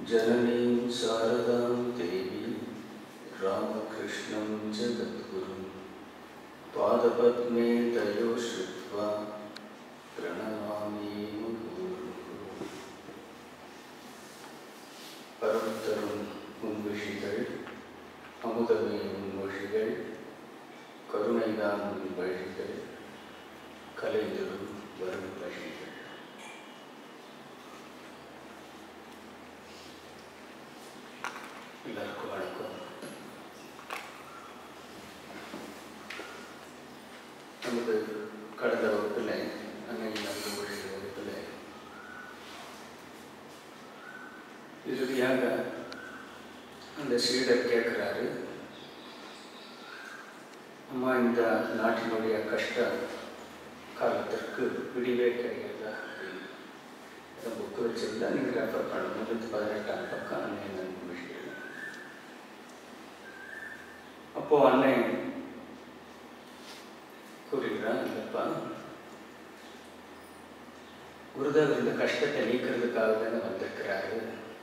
जननीं शारदां देवी रामकृष्णं जगद्गुरुं पादपद्मे तयो श्रुत्वा प्रणमामि मुहुर्मुहुः பரம் தரும் முன்விழிகள் அமுதமே முன்மொழிகள் கருணைதான் உன் வழிகள் கலைந்தரும் வரும் வழிகள் எல்லாருக்கும் வணக்கம் நமக்கு கடந்த வகுப்பில் அன்னை நல்ல மொழி வகுப்பில் இறுதியாக அந்த சீடர் கேட்குறாரு அம்மா இந்த நாட்டினுடைய கஷ்ட காலத்திற்கு விடிவே கிடையாதா அப்படின்னு இந்த புக்கு வச்சிருந்தா நீங்கள் ரெஃபர் பண்ண முன்னூற்றி பதினெட்டாம் பக்கம் அன்னை நன்மை விஷயம் அப்போ அன்னை கூறுகிறான் இல்லைப்பா குருதேவர் இந்த கஷ்டத்தை நீக்கிறதுக்காக தானே வந்திருக்கிறாரு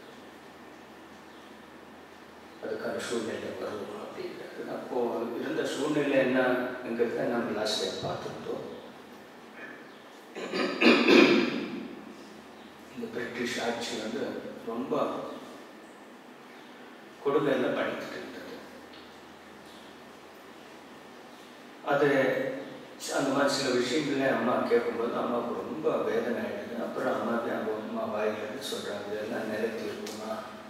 அதுக்கான சூழ்நிலை வரும் அப்படிங்கிறது அப்போ இருந்த சூழ்நிலை என்னங்கிறத நம்ம லாஸ்ட் டைம் பார்த்துருந்தோம் இந்த பிரிட்டிஷ் ஆட்சி வந்து ரொம்ப கொடுமையில் பண்ணிட்டு இருந்தது அது அந்த மாதிரி சில விஷயங்களே அம்மா கேட்கும்போது அம்மாவுக்கு ரொம்ப வேதனை ஆயிடுது அப்புறம் அம்மாவே அவங்க அம்மா வாயிலிருந்து சொல்கிறாங்க இதெல்லாம் நிலைத்து இருக்குமா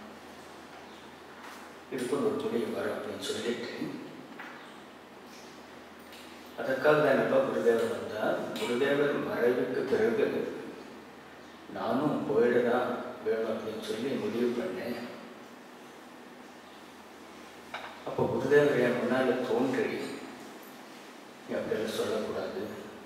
இதுக்குன்னு ஒரு முடிவு வரும் அப்படின்னு சொல்லிட்டு அதற்காக தான் என்னப்பா குருதேவர் வந்தால் குருதேவர் மறைவுக்கு பிறகு நானும் போயிடதான் வேணும் அப்படின்னு சொல்லி முடிவு பண்ணேன் அப்போ குருதேவர் என் முன்னால் தோன்றி நீ அப்படியெல்லாம் சொல்லக்கூடாது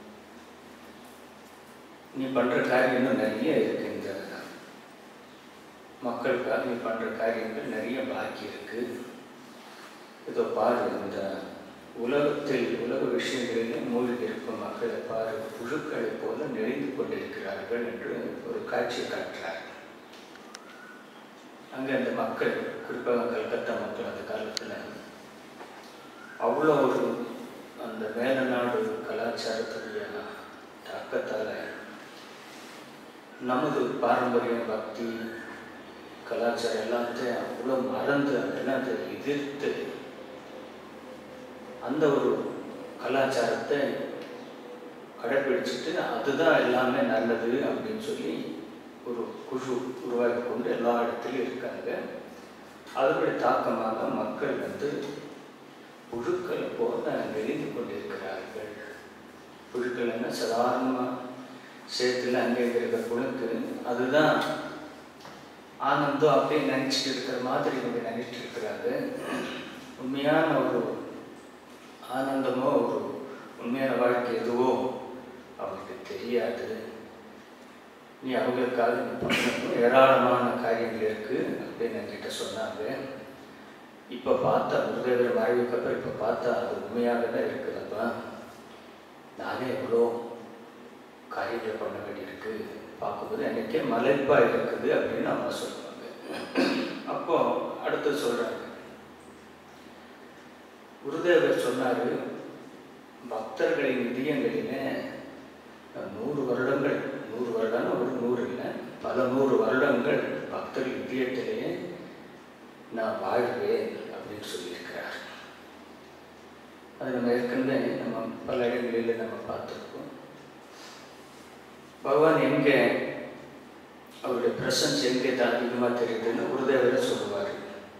நீ பண்ணுற காரியம் இன்னும் நிறைய இருக்கு இந்த மக்களுக்காக நீ பண்ணுற காரியங்கள் நிறைய பாக்கி இருக்கு இதோ பாரு இந்த உலகத்தில் உலக விஷயங்களிலே மூழ்கி இருக்கும் மக்களை பாரு புழுக்களைப் போல நெளிந்து கொண்டிருக்கிறார்கள் என்று ஒரு காட்சி காட்டுறார் அங்கே அந்த மக்கள் குறிப்பாக கல்கத்தா மக்கள் அந்த காலத்தில் அவ்வளோ ஒரு அந்த மேலநாடு கலாச்சாரத்துடைய தாக்கத்தால் நமது பாரம்பரியம் பக்தி கலாச்சாரம் எல்லாத்தையும் அவ்வளோ மறந்து அதெல்லாம் அதை எதிர்த்து அந்த ஒரு கலாச்சாரத்தை கடைப்பிடிச்சிட்டு அதுதான் எல்லாமே நல்லது அப்படின்னு சொல்லி ஒரு குழு உருவாக்கி கொண்டு எல்லா இடத்துலையும் இருக்காங்க அதனுடைய தாக்கமாக மக்கள் வந்து புழுக்களை போல நெறிந்து கொண்டிருக்கிறார்கள் புழுக்கள் என்ன சாதாரணமாக சேத்துல அங்கே இருக்கிற புழுக்கு அதுதான் ஆனந்தம் அப்படியே நினச்சிட்டு இருக்கிற மாதிரி இவங்க நினைச்சிட்டு இருக்கிறாங்க உண்மையான ஒரு ஆனந்தமோ ஒரு உண்மையான வாழ்க்கை எதுவோ அவங்களுக்கு தெரியாது நீ அவங்களுக்காக நீ பண்ணணும் ஏராளமான காரியங்கள் இருக்குது அப்படின்னு என்கிட்ட சொன்னாங்க இப்போ பார்த்தா குருதேவர் மறைவுக்கு அப்புறம் இப்போ பார்த்தா அது உண்மையாக தான் இருக்குதுப்பா நானே எவ்வளோ காரியங்கள் பண்ண வேண்டியிருக்கு பார்க்கும்போது எனக்கே மலைப்பாக இருக்குது அப்படின்னு அம்மா சொல்லுவாங்க அப்போ அடுத்து சொல்கிறாங்க குருதேவர் சொன்னார் பக்தர்களின் இதயங்களிலே நூறு வருடங்கள் நூறு வருடம்னு ஒரு நூறு இல்லை பல நூறு வருடங்கள் பக்தர் இதயத்திலேயே நான் வாழ்வேன் அப்படின்னு சொல்லியிருக்கிறார் அது நம்ம ஏற்கனவே நம்ம பல இடங்களில் நம்ம பார்த்துருக்கோம் பகவான் எங்கே அவருடைய பிரசன்ஸ் எங்கே தான் அதிகமாக தெரியுதுன்னு குருதேவரை சொல்லுவார்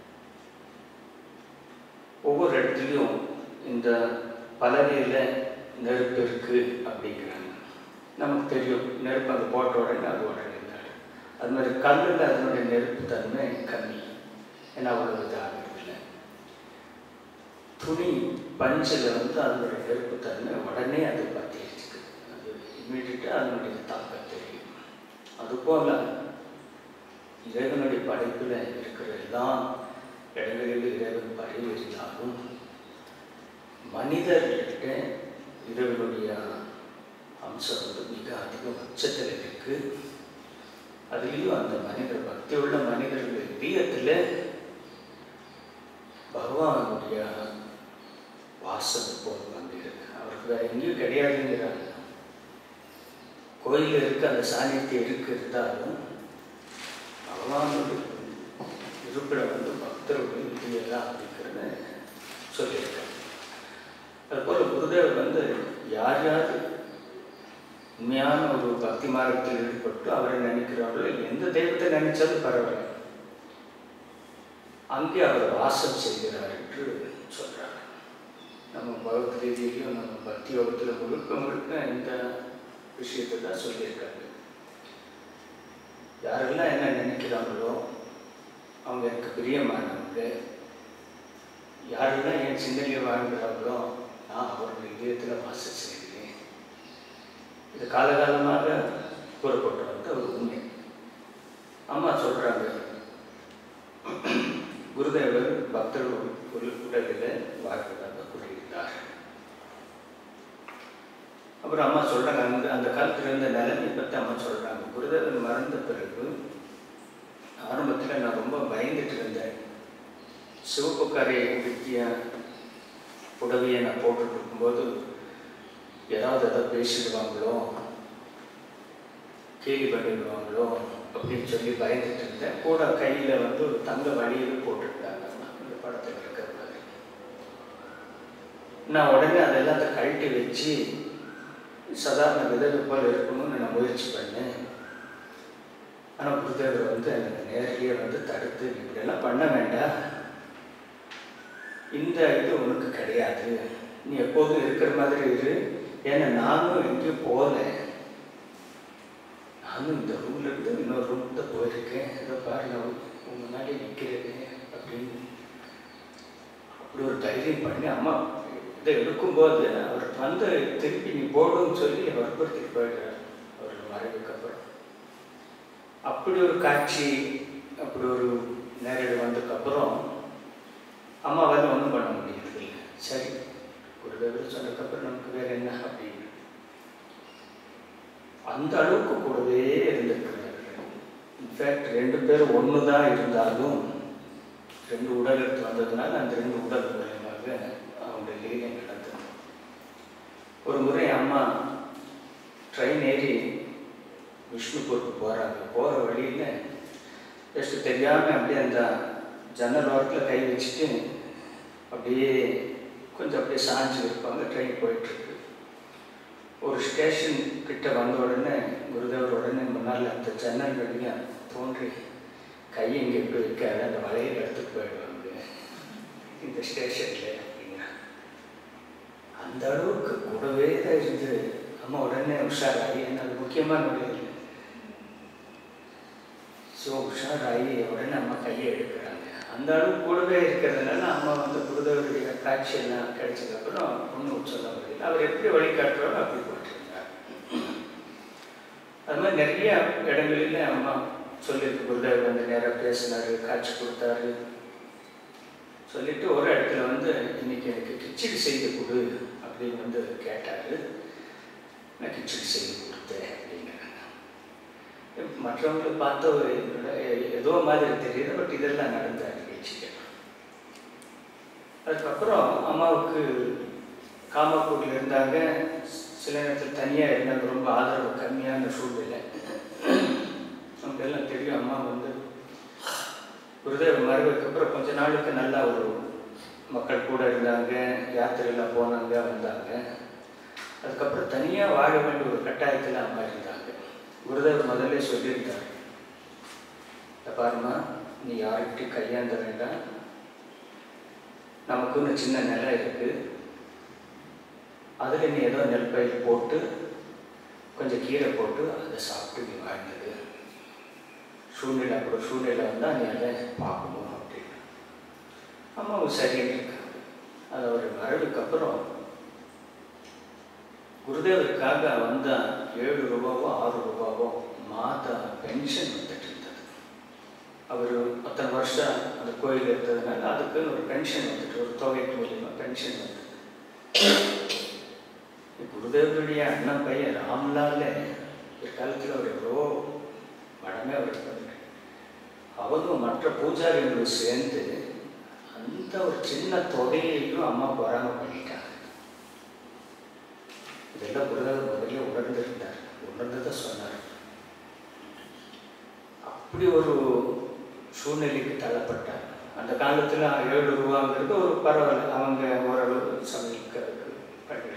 ஒவ்வொரு இடத்துலையும் இந்த பலகையில் நெருப்பு இருக்குது அப்படிங்கிறாங்க நமக்கு தெரியும் நெருப்பு அந்த போட்ட உடனே அது உடனே அது மாதிரி கல்லில் அதனுடைய நெருப்பு தன்மை கம்மி ஏன்னா அவ்வளோ இதாகிறதில்லை துணி பஞ்சில் வந்து அதனுடைய நெருப்பு தன்மை உடனே அது பற்றிடுச்சு அது இமீடியட்டாக அதனுடைய தாக்கம் தெரியும் அதுபோல் இறைவனுடைய படைப்பில் இருக்கிற எல்லா இடங்களிலும் இறைவன் படையில் இருந்தாலும் மனிதர்கிட்ட இறைவனுடைய அம்சம் வந்து மிக அதிக உச்சத்தில் இருக்குது அதுலேயும் அந்த மனிதர் பக்தி உள்ள மனிதர்கள் இதயத்தில் பகவானுடைய வாசம் போல் வந்திருக்கு அவருக்கு வேற எங்கேயும் கிடையாதுங்கிறாங்க கோயிலில் இருக்க அந்த சாநியத்தை இருக்கு இருந்தாலும் பகவானுடைய இருப்பிடம் வந்து பக்தருடைய இதயதான் அப்படிங்கிறத சொல்லியிருக்காங்க அதுபோல் குருதேவர் வந்து யார் யார் உண்மையான ஒரு பக்தி மார்க்கத்தில் ஈடுபட்டு அவரை நினைக்கிறார்களோ எந்த தெய்வத்தை நினைச்சாலும் பரவாயில்ல அங்கே அவர் வாசம் செய்கிறார் என்று சொல்றார் நம்ம பகவத்கீதையிலையும் நம்ம பக்தி யோகத்தில் முழுக்க முழுக்க இந்த விஷயத்தை தான் சொல்லியிருக்காங்க யாரெல்லாம் என்ன நினைக்கிறாங்களோ அவங்க எனக்கு பிரியமானவங்க யாரெல்லாம் என் சிந்தனையில் வாழ்கிறார்களோ நான் அவருடைய இதயத்தில் வாசம் செய்கிறேன் இது காலகாலமாக கூறப்பட்டு வந்த ஒரு உண்மை அம்மா சொல்கிறாங்க குருதேவர் பக்தர்கள் உள் உடலில் வாழ்வதாக கூறியிருந்தார் அப்புறம் அம்மா சொல்கிறாங்க அந்த அந்த காலத்தில் இருந்த நிலைமை பற்றி அம்மா சொல்கிறாங்க குருதேவர் மறந்த பிறகு ஆரம்பத்தில் நான் ரொம்ப பயந்துட்டு இருந்தேன் சிவப்பு கரை வித்திய புடவையை நான் போட்டுட்டு இருக்கும்போது யாராவது எதாவது பேசிடுவாங்களோ கேலி பண்ணிடுவாங்களோ அப்படின்னு சொல்லி பயந்துட்டு இருந்தேன் கூட கையில் வந்து ஒரு தங்க வழியில் போட்டுருந்தாங்க அந்த படத்தில் இருக்கிற மாதிரி நான் உடனே அதெல்லாம் கழட்டி வச்சு சாதாரண விதவை போல் இருக்கணும்னு நான் முயற்சி பண்ணேன் ஆனால் குருதேவர் வந்து எனக்கு நேரடியாக வந்து தடுத்து இப்படியெல்லாம் பண்ண வேண்டாம் இந்த இது உனக்கு கிடையாது நீ எப்போதும் இருக்கிற மாதிரி இரு ஏன்னா நானும் எங்கேயும் போகல நானும் இந்த ரூம்ல இருந்து இன்னொரு ரூம் தான் போயிருக்கேன் ஏதோ பாரு நான் உங்க முன்னாடி நிற்கிறேன் அப்படின்னு அப்படி ஒரு தைரியம் பண்ணி அம்மா இதை எடுக்கும்போது அவர் வந்து திருப்பி நீ போடுன்னு சொல்லி வற்புறுத்திட்டு போயிடுறார் அவர் மறைவுக்கு அப்புறம் அப்படி ஒரு காட்சி அப்படி ஒரு நேரடி வந்ததுக்கப்புறம் அம்மாவால் ஒன்றும் பண்ண முடியாது இல்லை சரி குருதேவர் சொன்னதுக்கப்புறம் நமக்கு வேற என்ன அப்படின்னு அந்த அளவுக்கு கூடவே இருந்திருக்கிறார்கள் இன்ஃபேக்ட் ரெண்டு பேரும் ஒன்று தான் இருந்தாலும் ரெண்டு உடல் எடுத்து வந்ததுனால அந்த ரெண்டு உடல் மூலியமாக அவங்களுடைய லீலை நடந்தது ஒரு முறை அம்மா ட்ரெயின் ஏறி விஷ்ணுபூருக்கு போகிறாங்க போகிற வழியில் ஜஸ்ட் தெரியாமல் அப்படியே அந்த ஜன்னல் ஓரத்தில் கை வச்சுட்டு அப்படியே கொஞ்சம் அப்படியே சாஞ்சு இருப்பாங்க ட்ரெயின் போயிட்டுருக்கு ஒரு ஸ்டேஷன் கிட்ட வந்த உடனே குருதேவர் உடனே முன்னால் அந்த ஜன்னல் வழியாக தோன்றி கையை இங்கே இப்படி வைக்காத அந்த வலையில் எடுத்துட்டு போயிடுவாங்க இந்த ஸ்டேஷனில் அப்படின்னா அந்த அளவுக்கு கூடவே தான் இருந்து அம்மா உடனே உஷாராகி ஏன்னா அது முக்கியமான முடியல ஸோ உஷாராகி உடனே அம்மா கையை எடுக்கிறாங்க அந்த அளவுக்கு கூடவே இருக்கிறதுனால அம்மா வந்து குருதேவருடைய காட்சியெல்லாம் கிடைச்சதுக்கப்புறம் ஒன்றும் சொல்ல முடியல அவர் எப்படி வழிகாட்டுறாரோ அப்படி போட்டிருந்தார் அது மாதிரி நிறைய இடங்களில் அம்மா சொல்லியிருக்கு குருதேவர் வந்து நேராக பேசினாரு காட்சி கொடுத்தாரு சொல்லிட்டு ஒரு இடத்துல வந்து இன்னைக்கு எனக்கு கிச்சடி செய்து கொடு அப்படின்னு வந்து கேட்டாரு நான் கிச்சடி செய்து கொடுத்தேன் அப்படிங்கிறாங்க மற்றவங்களை பார்த்த ஒரு ஏதோ மாதிரி தெரியுது பட் இதெல்லாம் நடந்த நிகழ்ச்சிகள் அதுக்கப்புறம் அம்மாவுக்கு காமாப்பூரில் இருந்தாங்க சில நேரத்தில் தனியாக இருந்தாங்க ரொம்ப ஆதரவு கம்மியான சூழ்நிலை நமக்கு எல்லாம் தெரியும் அம்மா வந்து குருதேவ மறைவுக்கு அப்புறம் கொஞ்ச நாளுக்கு நல்லா ஒரு மக்கள் கூட இருந்தாங்க யாத்திரையெல்லாம் போனாங்க வந்தாங்க அதுக்கப்புறம் தனியாக வாழ வேண்டிய ஒரு கட்டாயத்தில் அம்மா இருந்தாங்க குருதேவர் முதல்ல சொல்லியிருந்தார் "இதை பாரும்மா நீ யார்கிட்டையும் கையாந்த வேண்டாம் நமக்குன்னு சின்ன நிலம் இருக்கு அதில் நீ ஏதோ நெல் பயிர் போட்டு கொஞ்சம் கீரை போட்டு அதை சாப்பிட்டு நீ வாழ்ந்தது சூழ்நிலை அப்படி ஒரு சூழ்நிலை வந்தால் நீ அதை பார்க்கணும் அப்படின்னு அம்மாவும் சரின்னு இருக்காங்க அது ஒரு மறைவுக்கு அப்புறம் குருதேவருக்காக வந்த ஏழு ரூபாவோ ஆறு ரூபாவோ மாத பென்ஷன் வந்துட்டு இருந்தது அவர் அத்தனை வருஷம் அந்த கோயில் இருந்ததுனால அதுக்குன்னு ஒரு பென்ஷன் வந்துட்டு ஒரு தொகை மூலியமாக பென்ஷன் வந்தது குருதேவருடைய அண்ணன் பையன் ராம்லால் ஒரு காலத்தில் அவர் எவ்வளோ மடமே அவர் பண்ணல அவங்க மற்ற பூஜாரிகளும் சேர்ந்து அந்த ஒரு சின்ன தொகையையும் அம்மா பொறாம பண்ணிட்டாங்க இதெல்லாம் குருதேவர் முதல்ல உணர்ந்திருந்தார் உணர்ந்ததை சொன்னார் அப்படி ஒரு சூழ்நிலைக்கு தள்ளப்பட்டார் அந்த காலத்தில் ஏழு ரூபாங்கிறது ஒரு பரவாயில்ல அவங்க ஓரளவு சமையலுக்கு பண்ணி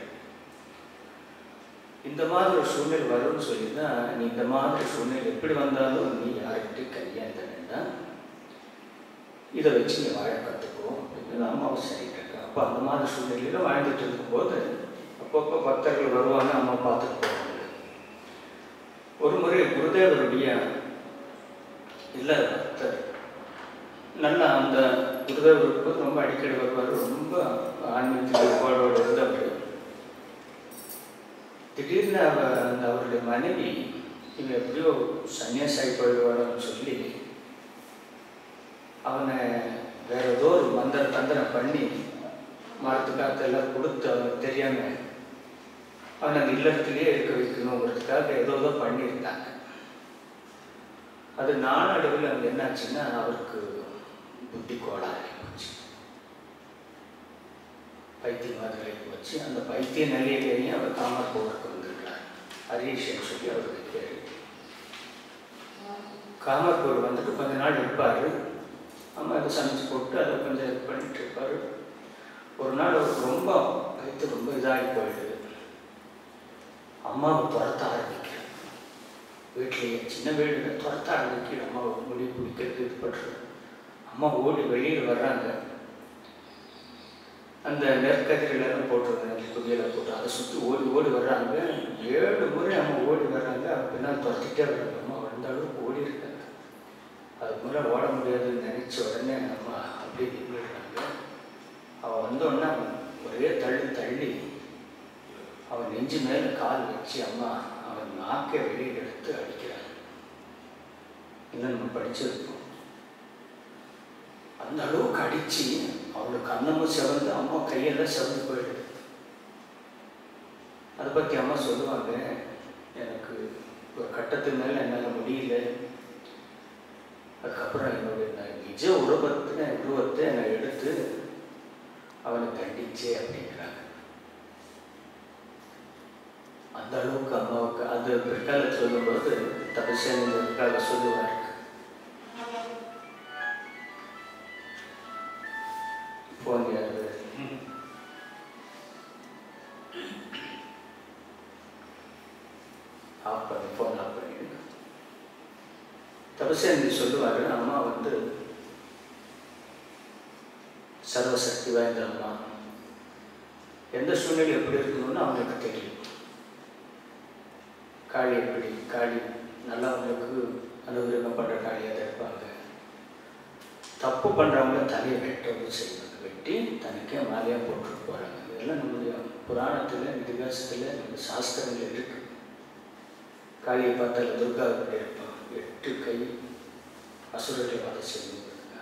இந்த மாதிரி ஒரு சூழ்நிலை வரும்னு சொல்லி தான் நீ இந்த மாதிரி சூழ்நிலை எப்படி வந்தாலும் நீ யார்கிட்டையும் கையேந்த வேண்டாம் இதை வச்சு நீ வாழ கற்றுக்கோ அப்படின்னு அம்மாவை சொல்லிட்டு இருக்கேன் அப்போ அந்த மாதிரி சூழ்நிலையில் வாழ்ந்துட்டு இருக்கும்போது அப்பப்போ பக்தர்கள் வருவாங்க அம்மா பார்த்துட்டு போவாங்க ஒரு முறை குருதேவருடைய இல்லை பக்தர் நல்லா அந்த குருதேவர் இருக்கும்போது ரொம்ப அடிக்கடி வருவார் ரொம்ப ஆன்மீக ஈடுபாடோடு இருந்தவர் திடீர்னு அவ அந்த அவருடைய மனைவி இவன் எப்படியோ சன்னியாசாகி போயிடுவான்னு சொல்லி அவனை வேற ஏதோ ஒரு மந்திர தந்திரம் பண்ணி மரத்து காத்தெல்லாம் கொடுத்து அவனுக்கு தெரியாம அவனை அந்த இல்லத்திலேயே இருக்க வைக்கணுங்கிறதுக்காக ஏதோ ஏதோ பண்ணியிருந்தாங்க அது நாளடைவில் அங்கே என்னாச்சுன்னா அவருக்கு புத்தி கோளாறு போச்சு பைத்திய மாதிரி போச்சு அந்த பைத்திய நிலையிலேயே அவர் காமர்பூருக்கு வந்திருக்கிறார் ஹரீஷன் சொல்லி அவருக்கு பேர் காமர்பூர் வந்துட்டு கொஞ்ச நாள் இருப்பார் அம்மா அதை சமைச்சு போட்டு அதை கொஞ்சம் இது பண்ணிட்டு இருப்பார் ஒரு நாள் அவருக்கு ரொம்ப வயிற்று ரொம்ப இதாகி போயிடுது அம்மாவை துரத்த ஆரம்பிக்கிறார் வீட்லேயே சின்ன வீடு துரத்த ஆரம்பிக்கிற அம்மாவை முடி பிடிக்கிறது இது பண்ணுறது அம்மா ஓடி வெளியில் வர்றாங்க அந்த நெற்கதிரெல்லாம் போட்டிருந்தாங்க குதியில் போட்டு அதை சுற்றி ஓடி ஓடி வர்றாங்க ஏழு முறை அம்மா ஓடி வர்றாங்க பின்னால் துரத்திட்டே வர்றாங்க அம்மா வந்த அளவுக்கு ஓடி இருக்காங்க அதுக்கு மேலே ஓட முடியாதுன்னு நினச்ச உடனே அம்மா அப்படியே நின்றுடுறாங்க அவள் வந்தோடனே அவன் ஒரே தள்ளி தள்ளி அவன் நெஞ்சு மேலே கால் வச்சு அம்மா அவன் நாக்கை வெளியில் எடுத்து அடிக்கிறான் இன்னும் நம்ம படிச்சிருப்போம் அந்த அளவுக்கு அடித்து அவளுக்கு கண்ணமும் செவந்து அம்மா கையெல்லாம் செவந்து போயிடுது அதை பற்றி அம்மா சொல்லுவாங்க எனக்கு ஒரு கட்டத்துக்கு மேலே என்னால் முடியல அதுக்கப்புறம் என்னுடைய நான் நிஜ உருவத்தை உருவத்தை நான் எடுத்து அவனை தண்டிச்சே அப்படிங்கிறாங்க அந்த அளவுக்கு அம்மாவுக்கு அது பிற்கால சொல்லும்போது தபசேன் பிற்கால சொல்லுவார் ஃபோன் யாரு ஆஃப் பண்ணி ஃபோன் ஆஃப் பண்ணிடுங்க தபசேந்தி சொல்லுவார் அம்மா வந்து சர்வசக்தி வாய்ந்த அம்மா எந்த சூழ்நிலை எப்படி இருக்கணும்னு அவங்களுக்கு தெரியும் காளி எப்படி காளி நல்லவங்களுக்கு அனுகிரகம் பண்ணுற காளியாக தான் இருப்பாங்க தப்பு பண்ணுறவங்கள தலையை வெட்டவும் செய்வாங்க வெட்டி தனக்கே மாலையாக போட்டுட்டு போகிறாங்க இதெல்லாம் நம்முடைய புராணத்தில் இதிகாசத்தில் நம்ம சாஸ்திரங்கள் இருக்கு காளியை பார்த்தால துர்கா எப்படி இருப்பான் எட்டு கை அசுரத்தை வதை செய்வாங்க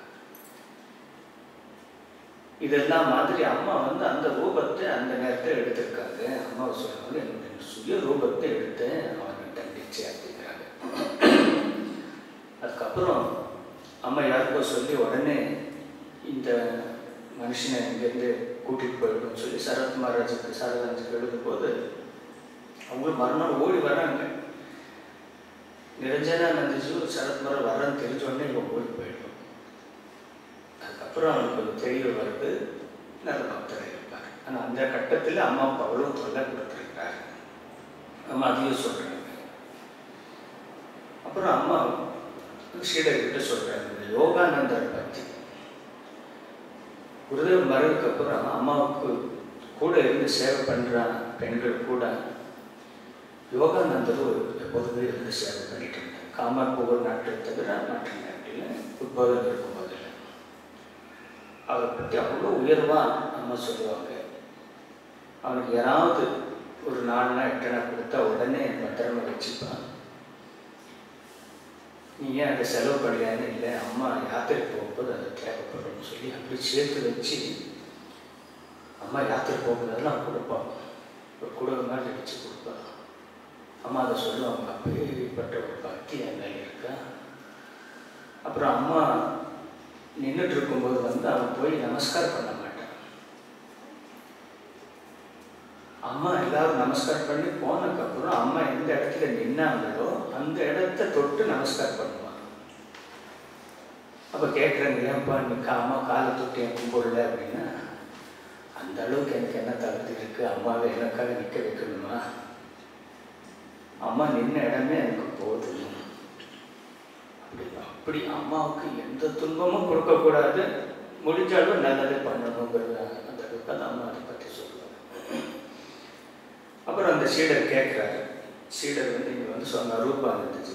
இதெல்லாம் மாதிரி அம்மா வந்து அந்த ரூபத்தை அந்த நேரத்தில் எடுத்திருக்காங்க அம்மாவை சொல்லுவாங்க என்னுடைய சுய ரூபத்தை எடுத்து அவனை தண்டிச்சு அப்படிங்கிறாங்க அதுக்கப்புறம் அம்மா யாருக்கோ சொல்லி உடனே இந்த மனுஷனை இங்கேருந்து கூட்டிகிட்டு போயிடும்னு சொல்லி சரத் மகாராஜுக்கு சரதாஜுக்கு எழுதும்போது அவங்களும் மறுநாள் ஓடி வராங்க நிரஞ்சனானந்திஜி சரத் மரம் வரன்னு தெரிஞ்ச உடனே இவங்க ஓடி போயிடும் அதுக்கப்புறம் அவனுக்கு ஒரு தெளிவு வருது நல்ல பக்தராக இருப்பார் ஆனால் அந்த கட்டத்தில் அம்மாவுக்கு அவ்வளோ தொல்லை கொடுத்துருக்காரு அம்மா அதையும் சொல்கிறாங்க அப்புறம் அம்மா ஸ்ரீடர்கிட்ட சொல்கிறாங்க இந்த யோகானந்தர் பற்றி குருதேவ் மறைவுக்கு அப்புறம் அம்மாவுக்கு கூட இருந்து சேவை பண்ணுற பெண்கள் கூட யோகானந்தர் ஒரு எப்போதுமே இருந்து சேவை பண்ணிட்டு இருந்தார் காமர் புகழ் நாட்டை தவிர மற்ற நாட்டில் உட்போதம் இருக்கும் போதில் அவரை பற்றி அவ்வளோ உயர்வாக அம்மா சொல்லுவாங்க அவனுக்கு யாராவது ஒரு நாலுனா எட்டனா கொடுத்தா உடனே பத்திரமா வச்சுப்பான் நீ ஏன் அதை செலவு பண்ணலையான்னு இல்லை அம்மா யாத்திரை போகும்போது அது தேவைப்படும்னு சொல்லி அப்படி சேர்த்து வச்சு அம்மா யாத்திரை போகும்போதெல்லாம் கொடுப்பான் ஒரு குடும்ப மாதிரி வச்சு கொடுப்பான் அம்மா அதை சொல்லுவாங்க அப்பேற்பட்ட ஒரு பக்தி என் மேலே இருக்கா அப்புறம் அம்மா நின்றுட்டு இருக்கும்போது வந்து அவன் போய் நமஸ்காரம் பண்ண மாட்டான் அம்மா எல்லாரும் நமஸ்காரம் பண்ணி போனதுக்கப்புறம் அம்மா எந்த இடத்துல நின்னாங்களோ அந்த இடத்த தொட்டு நமஸ்காரம் பண்ணுவான் அப்போ கேட்குறாங்க ஏன்ப்பா நீ அம்மா காலை தொட்டு என் கும்பிடல அப்படின்னா அந்த அளவுக்கு எனக்கு என்ன தகுதி இருக்குது அம்மாவை எனக்காக நிற்க வைக்கணுமா அம்மா நின்ன இடமே எனக்கு போதும் அப்படி அப்படி அம்மாவுக்கு எந்த துன்பமும் கொடுக்கக்கூடாது முடிஞ்சாலும் நல்லதே பண்ணணுங்கிறது அந்த அளவுக்கு அந்த அம்மா அதை பற்றி சொல்லுவாங்க அப்புறம் அந்த சீடர் கேட்குறாரு சீடர் வந்து இங்கே வந்து சொன்ன ரூபா இருந்துச்சு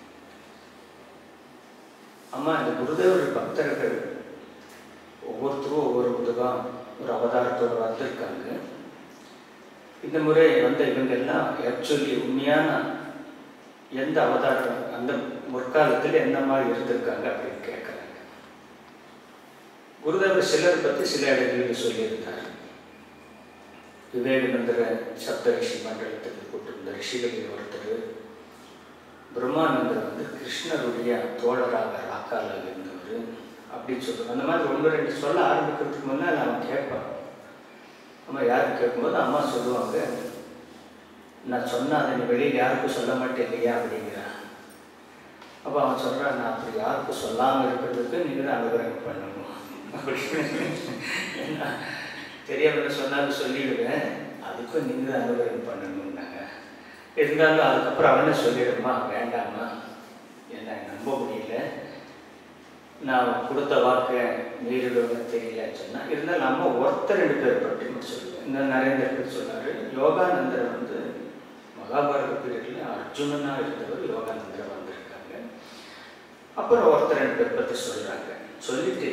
அம்மா இந்த குருதேவர் பக்தர்கள் ஒவ்வொருத்தரும் ஒவ்வொரு விதமாக ஒரு அவதாரத்தோடு வந்திருக்காங்க இந்த முறை வந்த இவங்கெல்லாம் ஆக்சுவலி உண்மையான எந்த அவதாரம் அந்த முற்காலத்தில் என்ன மாதிரி இருந்திருக்காங்க அப்படின்னு கேட்குறாங்க குருதேவர் சிலர் பற்றி சில இடங்களில் சொல்லியிருந்தார் விவேகானந்தர சப்த ரிஷி மண்டலத்துக்கு கூட்டிருந்த ரிஷிகளில் ஒருத்தர் பிரம்மானந்தர் வந்து கிருஷ்ணருடைய தோழராக ராக்காலாக இருந்தவர் அப்படின்னு சொல்லுவாங்க அந்த மாதிரி ஒன்று ரெண்டு சொல்ல ஆரம்பிக்கிறதுக்கு முன்னால் அவன் கேட்பான் அம்மா யாரும் கேட்கும்போது அம்மா சொல்லுவாங்க நான் சொன்ன அதை நீ வெளியில் யாருக்கும் சொல்ல மாட்டேன் இல்லையா அப்படிங்கிறான் அப்போ அவன் சொல்கிறான் நான் அப்படி யாருக்கும் சொல்லாமல் இருக்கிறதுக்கு நீங்கள் தான் அனுகிரகம் பண்ணணும் அப்படின்னு ஏன்னா தெரியாமல் சொன்னாலும் சொல்லிவிடுவேன் அதுக்கும் நீங்கள் தான் அனுகிரகம் பண்ணணும்னாங்க இருந்தாலும் அதுக்கப்புறம் அவனே சொல்லிடுமா வேண்டாமா என்ன நம்ப முடியல நான் கொடுத்த வாக்கை மீறிடுவேன்னு தெரியலன்னு சொன்னால் இருந்தாலும் நம்ம ஒருத்தர் ரெண்டு பேர் பற்றி மட்டும் சொல்லுவேன் இந்த நரேந்திர பேர் சொன்னார் யோகானந்தர் வந்து மகாபாரத பீரியடில் அர்ஜுனனாக இருந்தவர் யோகானந்தர் வந்திருக்காங்க அப்புறம் ஒருத்தர் ரெண்டு பேர் பற்றி சொல்கிறாங்க சொல்லிட்டு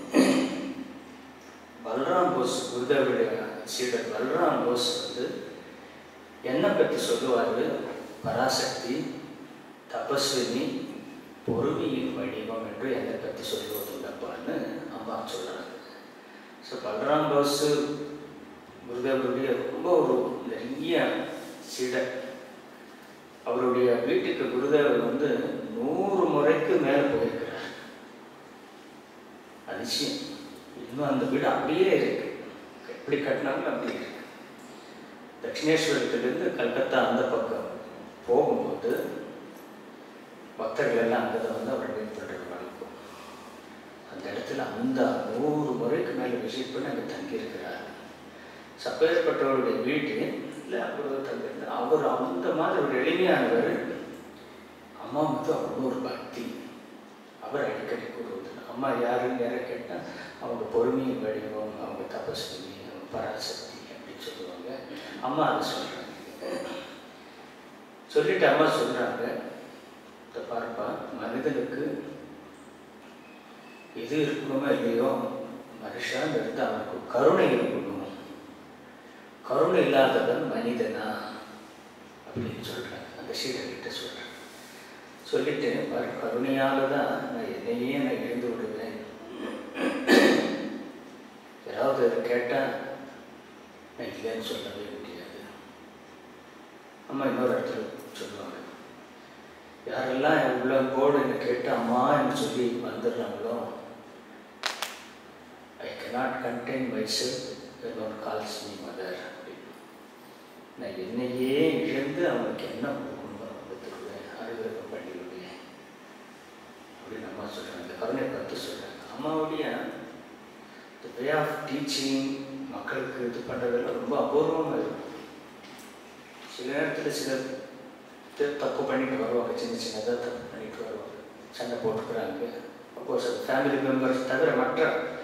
பல்ராம் போஸ் குருதேவருடைய சீடர் பல்ராம் போஸ் வந்து என்னை பற்றி சொல்லுவார் பராசக்தி தபஸ்வினி பொறுமையின் வடிவம் என்று என்னை பற்றி சொல்லுவதுண்டப்பான்னு அம்மா சொல்கிறாங்க ஸோ பல்ராம் போஸ் குருதேவருடைய ரொம்ப ஒரு நெருங்கிய சீடர் அவருடைய வீட்டுக்கு குருதேவர் வந்து நூறு முறைக்கு மேலே போயிருக்கிறார் அதிசயம் இன்னும் அந்த வீடு அப்படியே இருக்கு எப்படி கட்டினாலும் அப்படியே இருக்கு தட்சிணேஸ்வரத்திலிருந்து கல்கத்தா அந்த பக்கம் போகும்போது பக்தர்கள் எல்லாம் அங்கே வந்து அவர் வெயிட் பண்ணுறது வழக்கம் அந்த இடத்துல அந்த நூறு முறைக்கு மேலே விசிட் பண்ணி அங்கே தங்கியிருக்கிறார் சப்பேற்பட்டவருடைய வீட்டு இல்லை அவர் தங்கியிருந்தார் அவர் அந்த மாதிரி ஒரு எளிமையானவர் அம்மா வந்து அவ்வளோ ஒரு பக்தி அவர் அடிக்கடி கூறுவது அம்மா யாருன்னு யாரை கேட்டால் அவங்க பொறுமையின் வடிவம் அவங்க தபஸ்வினி அவங்க பராசக்தி அப்படின்னு சொல்லுவாங்க அம்மா அதை சொல்கிறாங்க சொல்லிட்டு அம்மா சொல்கிறாங்க இதை பாருப்பா மனிதனுக்கு எது இருக்கணுமோ இல்லையோ மனுஷான்னு இருந்து அவனுக்கு கருணை இருக்கணும் கருணை இல்லாதவன் மனிதனா அப்படின்னு சொல்கிறாங்க அந்த சீடர்கிட்ட சொல்கிறாங்க சொல்லிட்டு பாரு கருணையால் தான் நான் என்னையே நான் இழந்து விடுவேன் ஏதாவது அதை கேட்டால் நான் இல்லைன்னு சொல்லவே முடியாது அம்மா இன்னொரு இடத்துல சொல்லுவாங்க யாரெல்லாம் என் உள்ள போடு என்னை கேட்டு அம்மா என்று சொல்லி வந்துடுறாங்களோ I cannot contain myself one calls me mother அப்படின்னு நான் என்னையே இழந்து அவனுக்கு என்ன கொடுக்கணுமோ கொடுத்துருவேன் அனுகிரகம் பண்ணிவிடுவேன் அப்படின்னு அம்மா சொல்கிறாங்க இந்த கருணை பார்த்து சொல்கிறாங்க அம்மாவுடைய இந்த வே ஆஃப் டீச்சிங் மக்களுக்கு இது பண்ணுறதெல்லாம் ரொம்ப அபூர்வமாக இருக்கும் சில நேரத்தில் சில பேர் தப்பு பண்ணிட்டு வருவாங்க சின்ன சின்னதாக தப்பு பண்ணிட்டு வருவாங்க சண்டை போட்டுக்கிறாங்க அப்போஸ் அது ஃபேமிலி மெம்பர்ஸ் தவிர மற்ற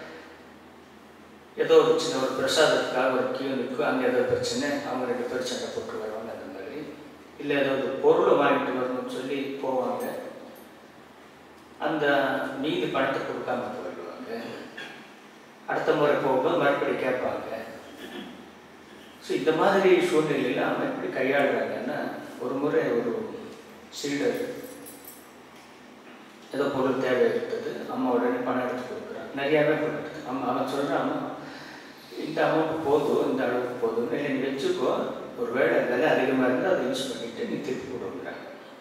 ஏதோ ஒரு சின்ன ஒரு பிரசாதத்துக்காக ஒரு கியூ நிற்கும் அங்கே ஏதோ பிரச்சனை அவங்க ரெண்டு பேரும் சண்டை போட்டு வருவாங்க அந்த மாதிரி இல்லை ஏதோ ஒரு பொருளை வாங்கிட்டு வரணும்னு சொல்லி போவாங்க அந்த மீதி பணத்தை கொடுக்காம போயிடுவாங்க அடுத்த முறை போகும்போது மறுபடி கேட்பாங்க ஸோ இந்த மாதிரி சூழ்நிலையில் அவன் எப்படி கையாளுறாங்கன்னா ஒரு முறை ஒரு சீடர் ஏதோ பொருள் தேவை இருந்தது அம்மா உடனே பணம் எடுத்து கொடுக்குறான் நிறையாவே பணம் எடுத்து அம்மா அவன் சொல்கிறான் அம்மா இந்த அமௌண்ட் போதும் இந்த அளவுக்கு போதும் இல்லை நீ வச்சுக்கோ ஒருவேளை விலை அதிகமாக இருந்தால் அதை யூஸ் பண்ணிட்டு நீ திருப்பி கொடுக்குறாங்க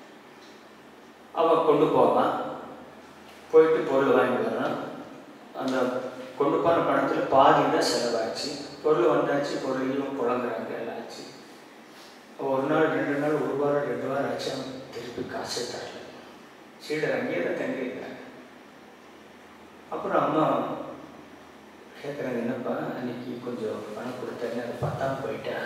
அவன் கொண்டு போவான் போயிட்டு பொருள் வாங்கி வரான் அந்த கொண்டு போன பணத்தில் பாதி தான் செலவாச்சு பொருள் வந்தாச்சு பொருளையும் புழங்குறாங்க எல்லாம் ஆச்சு ஒரு நாள் ரெண்டு நாள் ஒரு வாரம் ரெண்டு வாரம் ஆச்சு அவன் திருப்பி காசே தரல சீடர் அங்கேயே தான் தங்கியிருக்காங்க அப்புறம் அம்மா கேட்குறாங்க என்னப்பா அன்னைக்கு கொஞ்சம் பணம் கொடுத்தாங்க அதை பத்தாம போயிட்டா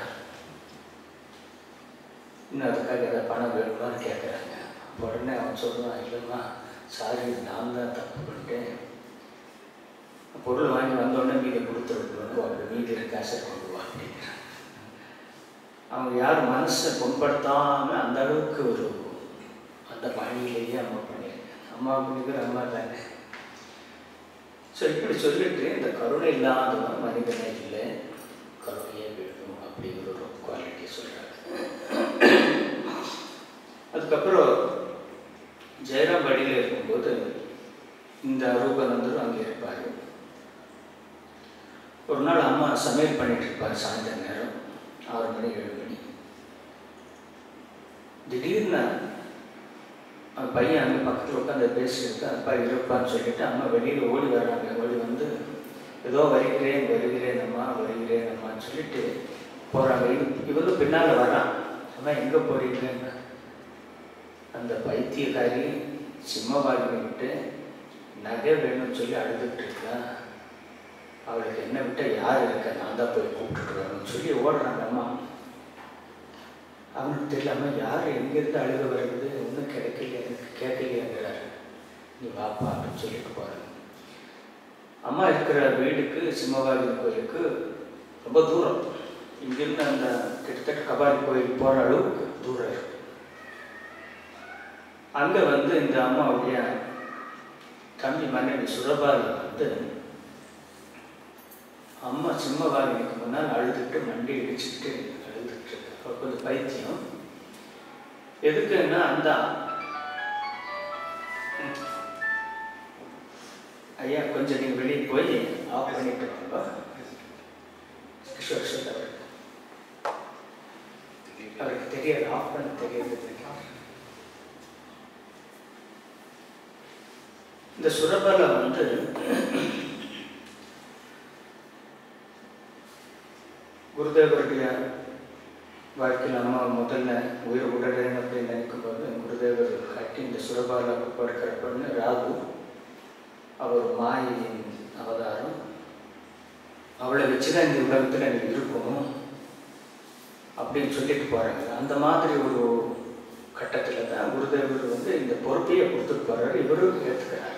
இன்னும் அதுக்காக ஏதாவது பணம் வேணுமான்னு கேட்குறாங்க உடனே அவன் சொல்லுவான் இல்லைம்மா சாரி நான் தான் தப்பு பண்ணிட்டேன் பொருள் வாங்கி வந்தோடனே மீதி கொடுத்துருக்கணும் அப்படி மீதி இருக்க காசை கொண்டு வா அப்படிங்கிறான் அவங்க யார் மனசை புண்படுத்தாமல் அந்த அளவுக்கு ஒரு அந்த பாணியிலேயே அம்மா பண்ணியிருக்கேன் அம்மாவுக்கு நிகர் அம்மா தானே ஸோ இப்படி சொல்லிட்டு இந்த கருணை இல்லாதவன் மனிதனே இல்லை கருணையே வேணும் அப்படிங்கிற ஒரு குவாலிட்டி சொல்கிறாங்க அதுக்கப்புறம் ஜெயராம் படியில் இருக்கும்போது இந்த ரூபநந்தரும் அங்கே இருப்பார் ஒரு நாள் அம்மா சமையல் பண்ணிட்டு இருப்பார் சாயந்தர நேரம் ஆறு மணி ஏழு மணி திடீர்னு அந்த பையன் அங்கே பக்கத்தில் உட்காந்து பேசிட்டு அப்பா இருப்பான்னு சொல்லிட்டு அம்மா வெளியில் ஓடி வர்றாங்க ஓடி வந்து ஏதோ வருகிறேன் வருகிறேன் அம்மா வருகிறேன் அம்மான்னு சொல்லிட்டு போகிறாங்க இவங்க பின்னால் வரான் அம்மா எங்கே போறீங்கன்னு அந்த பைத்தியக்காரி சிம்மவாகி விட்டு நகை வேணும்னு சொல்லி அழுதுட்டு இருக்கா அவளுக்கு என்ன விட்ட யார் இருக்க நான் தான் போய் கூப்பிட்டுட்டு வரணும்னு சொல்லி ஓடுறாங்க அம்மா அவனுக்கு தெரியலாம யார் எங்கேருந்து அழுக வருது ஒன்றும் கிடைக்கல எனக்கு கேட்கலையாங்கிறாரு நீ வாப்பா அப்படின்னு சொல்லிட்டு போகிறாங்க அம்மா இருக்கிற வீடுக்கு சிம்மவாகி கோயிலுக்கு ரொம்ப தூரம் இங்கிருந்து அந்த கிட்டத்தட்ட கபாலி கோயில் போகிற அளவுக்கு தூரம் இருக்கு அங்கே வந்து இந்த அம்மாவுடைய தம்பி மனைவி சுரபால் வந்து அம்மா சிம்மவாகினிக்கு முன்னால் அழுதுட்டு மண்டி இடிச்சுட்டு அழுதுட்டு இருக்கு அப்போ கொஞ்சம் பைத்தியம் எதுக்குன்னா அந்த ம். ஐயா கொஞ்சம் நீங்கள் வெளியே போய் ஆஃப் பண்ணிட்டு வாங்க கிஷோர் சார் அவருக்கு அவருக்கு தெரியாது ஆஃப் பண்ண தெரியாது இந்த சுரபல வந்து குருதேவருடைய வாழ்க்கையில் அம்மா முதல்ல உயிர் விடுறேன் அப்படின்னு நினைக்கும்போது குருதேவர் காட்டி இந்த சுரபால படுக்கிற பொண்ணு ராகு அவர் மாயின் அவதாரம் அவளை வச்சு தான் இந்த உலகத்தில் எனக்கு இருக்கணும் அப்படின்னு சொல்லிட்டு போகிறாங்க அந்த மாதிரி ஒரு கட்டத்தில் தான் குருதேவர் வந்து இந்த பொறுப்பையே கொடுத்துட்டு போகிறாரு இவரும் ஏற்றுக்கிறார்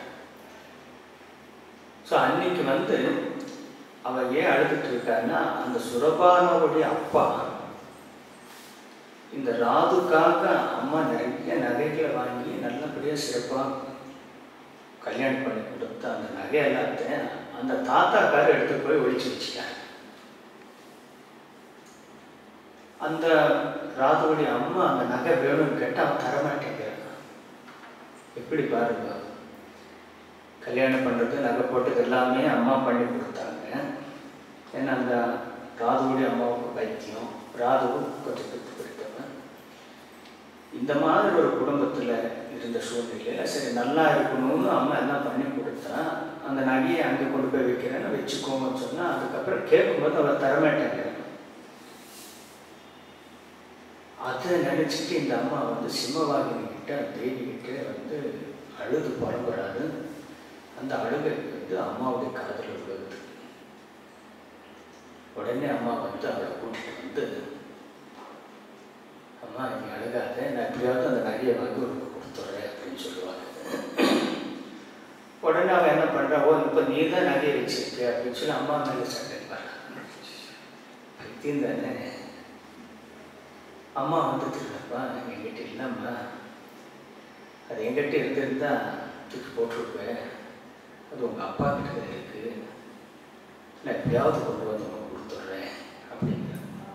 ஸோ அன்னைக்கு வந்து அவன் ஏன் அழுதுட்டு இருக்கான்னா அந்த சுரபானவுடைய அப்பா இந்த ராதுக்காக அம்மா நிறைய நகைகளை வாங்கி நல்லபடியாக சிறப்பாக கல்யாணம் பண்ணி கொடுத்த அந்த நகை எல்லாத்தையும் அந்த தாத்தாக்கார எடுத்து போய் ஒழிச்சு வச்சுட்டாங்க அந்த ராதுவுடைய அம்மா அந்த நகை வேணும்னு கேட்டு அவன் தரமாட்டேங்கிறான் எப்படி பாருங்க கல்யாணம் பண்ணுறது நகை போட்டது எல்லாமே அம்மா பண்ணி கொடுத்தாங்க ஏன்னா அந்த ராதுவுடைய அம்மாவுக்கு பைத்தியம் ராதுவும் கொஞ்சம் பெற்று பிடித்தவன் இந்த மாதிரி ஒரு குடும்பத்தில் இருந்த சூழ்நிலையில் சரி நல்லா இருக்கணும்னு அம்மா எல்லாம் பண்ணி கொடுத்தா அந்த நகையை அங்கே கொண்டு போய் வைக்கிறேன்னு வச்சுக்கோங்கன்னு சொன்னால் அதுக்கப்புறம் கேட்கும்போது அவள் தரமாட்டேங்கிறான் அதை நினச்சிட்டு இந்த அம்மா வந்து சிம்மவாகினி கிட்ட தேவி கிட்ட வந்து அழுது புறம்புறாரு அந்த அழுகை வந்து அம்மாவுடைய காதல் விழுகுது உடனே அம்மா வந்து அவளை கூட்டிட்டு வந்து அம்மா நீ அழுகாத நான் எப்படியாவது அந்த நகையை வாங்கி உனக்கு கொடுத்துட்றேன் அப்படின்னு சொல்லுவாங்க உடனே அவன் என்ன பண்ணுறா ஓ இப்போ நீ தான் நகையை வச்சிருக்க அப்படின்னு சொல்லி அம்மா மேலே சண்டை பைத்தியம் தானே அம்மா வந்து திருப்பா என்கிட்ட இல்லைம்மா அது என்கிட்ட இருந்திருந்தா தூக்கி போட்டிருப்பேன் அது உங்கள் அப்பா கிட்ட தான் இருக்கு நான் எப்படியாவது கொண்டு வந்து உனக்கு கொடுத்துட்றேன் அப்படிங்கிற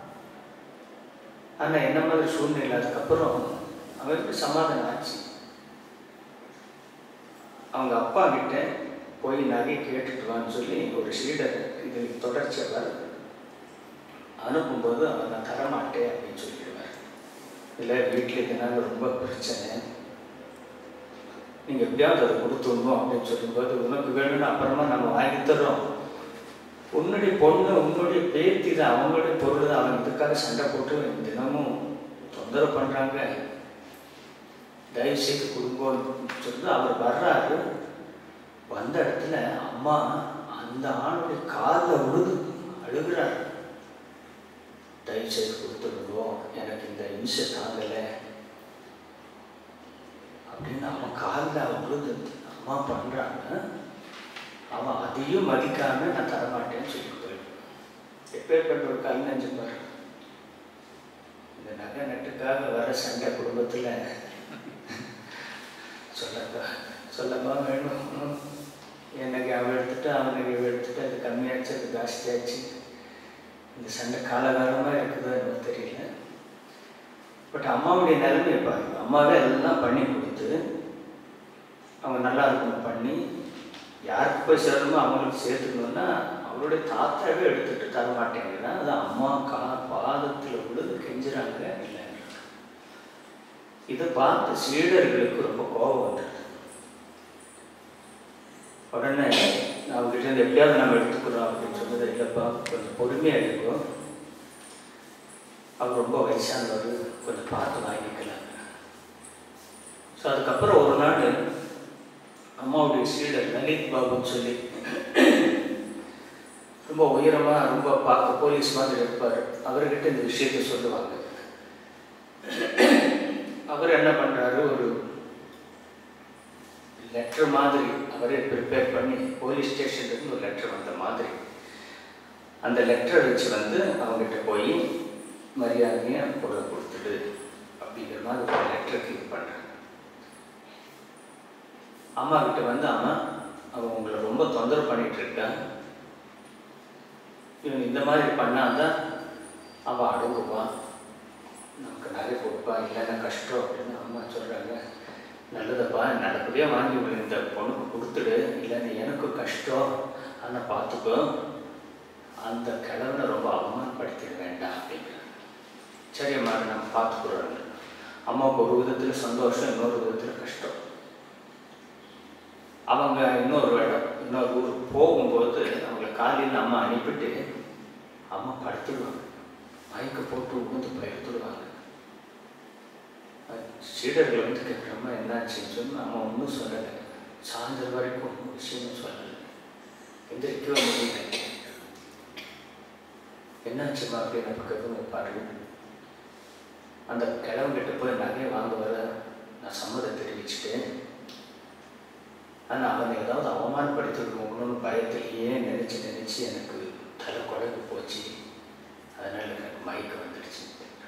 ஆனால் என்ன மாதிரி சூழ்நிலை அதுக்கப்புறம் அவருக்கு சமாதானம் ஆச்சு அவங்க அப்பா கிட்ட போய் நகை கேட்டுட்டு வான்னு சொல்லி ஒரு சீடர் இதில் தொடர்ச்சியாக அனுப்பும்போது அவர் நான் தரமாட்டேன் அப்படின்னு சொல்லிடுவார் இல்லை வீட்டில் இதனால ரொம்ப பிரச்சனை நீங்கள் எப்படியாவது அதை கொடுத்துடணும் அப்படின்னு சொல்லும்போது உனக்கு வேணும்னு அப்புறமா நம்ம வாங்கி தர்றோம் உன்னுடைய பொண்ணு உன்னுடைய பேத்தி தான் அவங்களுடைய பொருள் தான் அவன் இதுக்காக சண்டை போட்டு தினமும் தொந்தரவு பண்ணுறாங்க தயவு செய்து கொடுங்கன்னு சொல்லி அவர் வர்றாரு வந்த இடத்துல அம்மா அந்த ஆணுடைய காலில் விழுது அழுகிறார் தயவு செய்து கொடுத்துடுவோம் எனக்கு இந்த இம்சை தாங்கலை அப்படின்னு அவன் காலில் அவன் விழுது அம்மா பண்ணுறாங்க அவன் அதையும் மதிக்காம நான் தரமாட்டேன்னு சொல்லி போயிடும் எப்பேற்பட்ட ஒரு கல் நெஞ்சு பாரு இந்த நகை நட்டுக்காக வர சண்டை குடும்பத்தில் சொல்லப்பா சொல்லப்பா வேணும் எனக்கு அவன் எடுத்துட்டு அவனுக்கு இவன் எடுத்துட்டு அது கம்மியாச்சு அது ஜாஸ்தியாச்சு இந்த சண்டை காலகாலமாக இருக்குதோ என்னமோ தெரியல பட் அம்மாவுடைய நிலைமையை பாருங்க அம்மாவே எல்லாம் பண்ணி கொடுத்து அவங்க நல்லா இருக்கணும் பண்ணி யாருக்கு போய் சேரணுமோ அவங்களுக்கு சேர்த்துக்கணும்னா அவருடைய தாத்தாவே எடுத்துட்டு தர மாட்டேங்கன்னா அது அம்மா கா பாதத்தில் உள்ளது கெஞ்சுறாங்க இல்லைன்றாங்க இதை பார்த்து சீடர்களுக்கு ரொம்ப கோபம் வந்தது உடனே அவங்ககிட்ட இருந்து எப்படியாவது நம்ம எடுத்துக்கிறோம் அப்படின்னு சொன்னது இல்லைப்பா கொஞ்சம் பொறுமையாக இருக்கும் அவர் ரொம்ப வயசானவர் கொஞ்சம் பார்த்து வாங்கிக்கலாம் ஸோ அதுக்கப்புறம் ஒரு நாள் அம்மாவுடைய சீடர் லலித் பாபுன்னு சொல்லி ரொம்ப உயரமாக ரொம்ப பார்க்க போலீஸ் மாதிரி இருப்பார் அவர்கிட்ட இந்த விஷயத்தை சொல்லுவாங்க அவர் என்ன பண்ணுறாரு ஒரு லெட்டர் மாதிரி அவரே ப்ரிப்பேர் பண்ணி போலீஸ் ஸ்டேஷன்லேருந்து ஒரு லெட்டர் வந்த மாதிரி அந்த லெட்டரை வச்சு வந்து அவங்ககிட்ட போய் மரியாதையாக பொருளை கொடுத்துடு அப்படிங்கிற மாதிரி ஒரு லெட்டரை கிளிக் பண்ணுறேன் அம்மா கிட்ட வந்து அம்மா அவன் உங்களை ரொம்ப தொந்தரவு பண்ணிட்டு இருக்கான் இவன் இந்த மாதிரி பண்ணாதான் அவன் அடங்குவான் நமக்கு நகை கொடுப்பான் இல்லைன்னா கஷ்டம் அப்படின்னு அம்மா சொல்கிறாங்க நல்லதப்பா நல்லபடியாக வாங்கி இவளை இந்த பொண்ணுக்கு கொடுத்துடு இல்லைன்னா எனக்கும் கஷ்டம் ஆனால் பார்த்துக்கோ அந்த கிழவனை ரொம்ப அவமானப்படுத்திட வேண்டாம் அப்படிங்கிறாங்க சரி அம்மா நம்ம பார்த்துக்குறோம் அம்மாவுக்கு ஒரு விதத்தில் சந்தோஷம் இன்னொரு விதத்தில் கஷ்டம் அவங்க இன்னொரு இடம் இன்னொரு ஊருக்கு போகும்போது அவங்கள காலையில் அம்மா அனுப்பிட்டு அம்மா படுத்துடுவாங்க மயக்க போட்டு உழுந்து படுத்துடுவாங்க சீடர்கள் வந்து கேட்குறம்மா என்னாச்சுன்னு சொல்லி அம்மா ஒன்றும் சொல்லலை சாயந்தரம் வரைக்கும் ஒன்றும் விஷயமும் சொல்லலை எந்திரிக்கவே முடியல என்னாச்சுமா அப்படின்னு நம்ம கேட்கணும் பாருங்க அந்த கிழவங்கிட்ட போய் நகையை வாங்க வர நான் சம்மதம் தெரிவிச்சுட்டேன் ஆனால் அவனை ஏதாவது அவமானப்படுத்திடுவோங்கன்னு பயத்திலேயே நினச்சி நினச்சி எனக்கு தலை குழம்பு போச்சு அதனால் எனக்கு மயக்கம் வந்துடுச்சு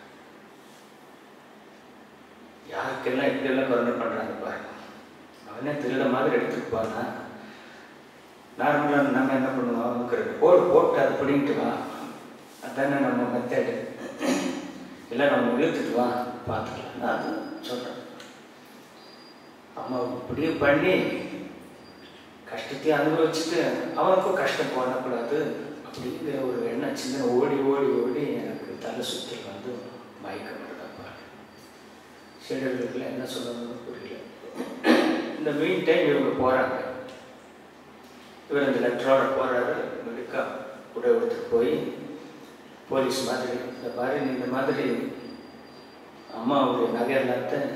யாருக்கெல்லாம் இப்படியெல்லாம் கருணை பண்ணுறாங்க பாருங்க அவனே திருட மாதிரி எடுத்துக்குப்பானா நார்மலாக நம்ம என்ன பண்ணுவோம் அவனுக்கு போடு போட்டு அது பிடிங்கிட்டு வா அதானே நம்ம மெத்தடு இல்லை நம்ம இழுத்துட்டு வா பார்த்துக்கலாம் நான் அது சொல்கிறேன் அம்மா இப்படியே பண்ணி கஷ்டத்தையும் அனுபவிச்சுட்டு அவனுக்கும் கஷ்டம் போடக்கூடாது அப்படிங்கிற ஒரு எண்ணம் சின்ன ஓடி ஓடி ஓடி எனக்கு தலை சுற்றல் வந்து மயக்கம் வருதப்பா சீடர்களுக்குலாம் என்ன சொல்லணும்னு புரியல இந்த மீன் டைம் இவங்க போகிறாங்க இவர் இந்த லெட்டரோட போகிறாரு மெடுக்கா உடை எடுத்துட்டு போய் போலீஸ் மாதிரி இந்த மாதிரி நீ இந்த மாதிரி அம்மாவுடைய நகை எல்லாத்தையும்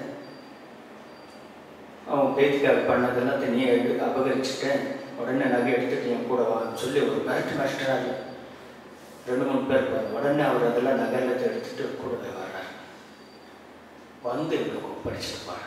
அவன் பேத்திக்காக பண்ணதெல்லாம் நீ எடுத்து அபகரிச்சுட்டேன் உடனே நகை எடுத்துட்டு என் கூட வான்னு சொல்லி ஒரு மிரட்டு மிரட்டுறாரு ரெண்டு மூணு பேர் இருப்பாங்க உடனே அவர் அதெல்லாம் நகை எல்லாத்தையும் எடுத்துட்டு கூடவே வர்றாரு வந்து இவங்களுக்கு ஒப்படைச்சிருப்பாரு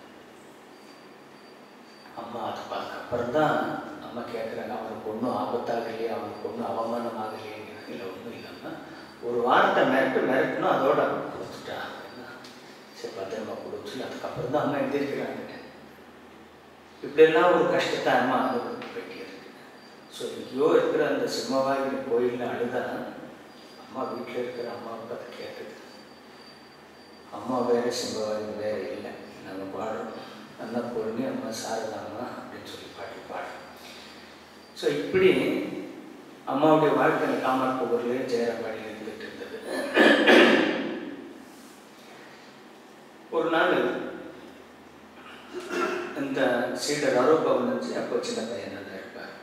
அம்மா அது பார்க்க அப்புறம் தான் அம்மா கேட்குறாங்க அவனுக்கு ஒன்றும் ஆபத்தாகலையே அவனுக்கு ஒன்றும் அவமானமாகலையே இல்லை ஒன்றும் இல்லாமல் ஒரு வார்த்தை மிரட்டு மிரட்டணும் அதோட அவன் கொடுத்துட்டா சரி பத்திரமா கொடுத்து அதுக்கப்புறம் தான் அம்மா எழுந்திருக்கிறாங்க இப்படியெல்லாம் ஒரு கஷ்டத்தை அம்மா அனுபவிக்க வேண்டியிருக்கு ஸோ எங்கேயோ இருக்கிற அந்த சிம்மவாகி கோயிலில் அழுதா அம்மா வீட்டில் இருக்கிற அம்மாவுக்கு அதை கேட்குது அம்மா வேறு சிம்மவாகி வேறு இல்லை நாங்கள் பாடுறோம் அண்ணா பொண்ணு அம்மா சாரதாம்மா அப்படின்னு சொல்லி பாட்டு பாடுறோம் ஸோ இப்படி அம்மாவுடைய வாழ்க்கையில் காமர்புகூர்லேயே ஜெயராபாடியில் இருந்துட்டு இருந்தது சீடர் அரூபம் இருந்துச்சு அப்போ சின்ன பையனாக தான் இருப்பார்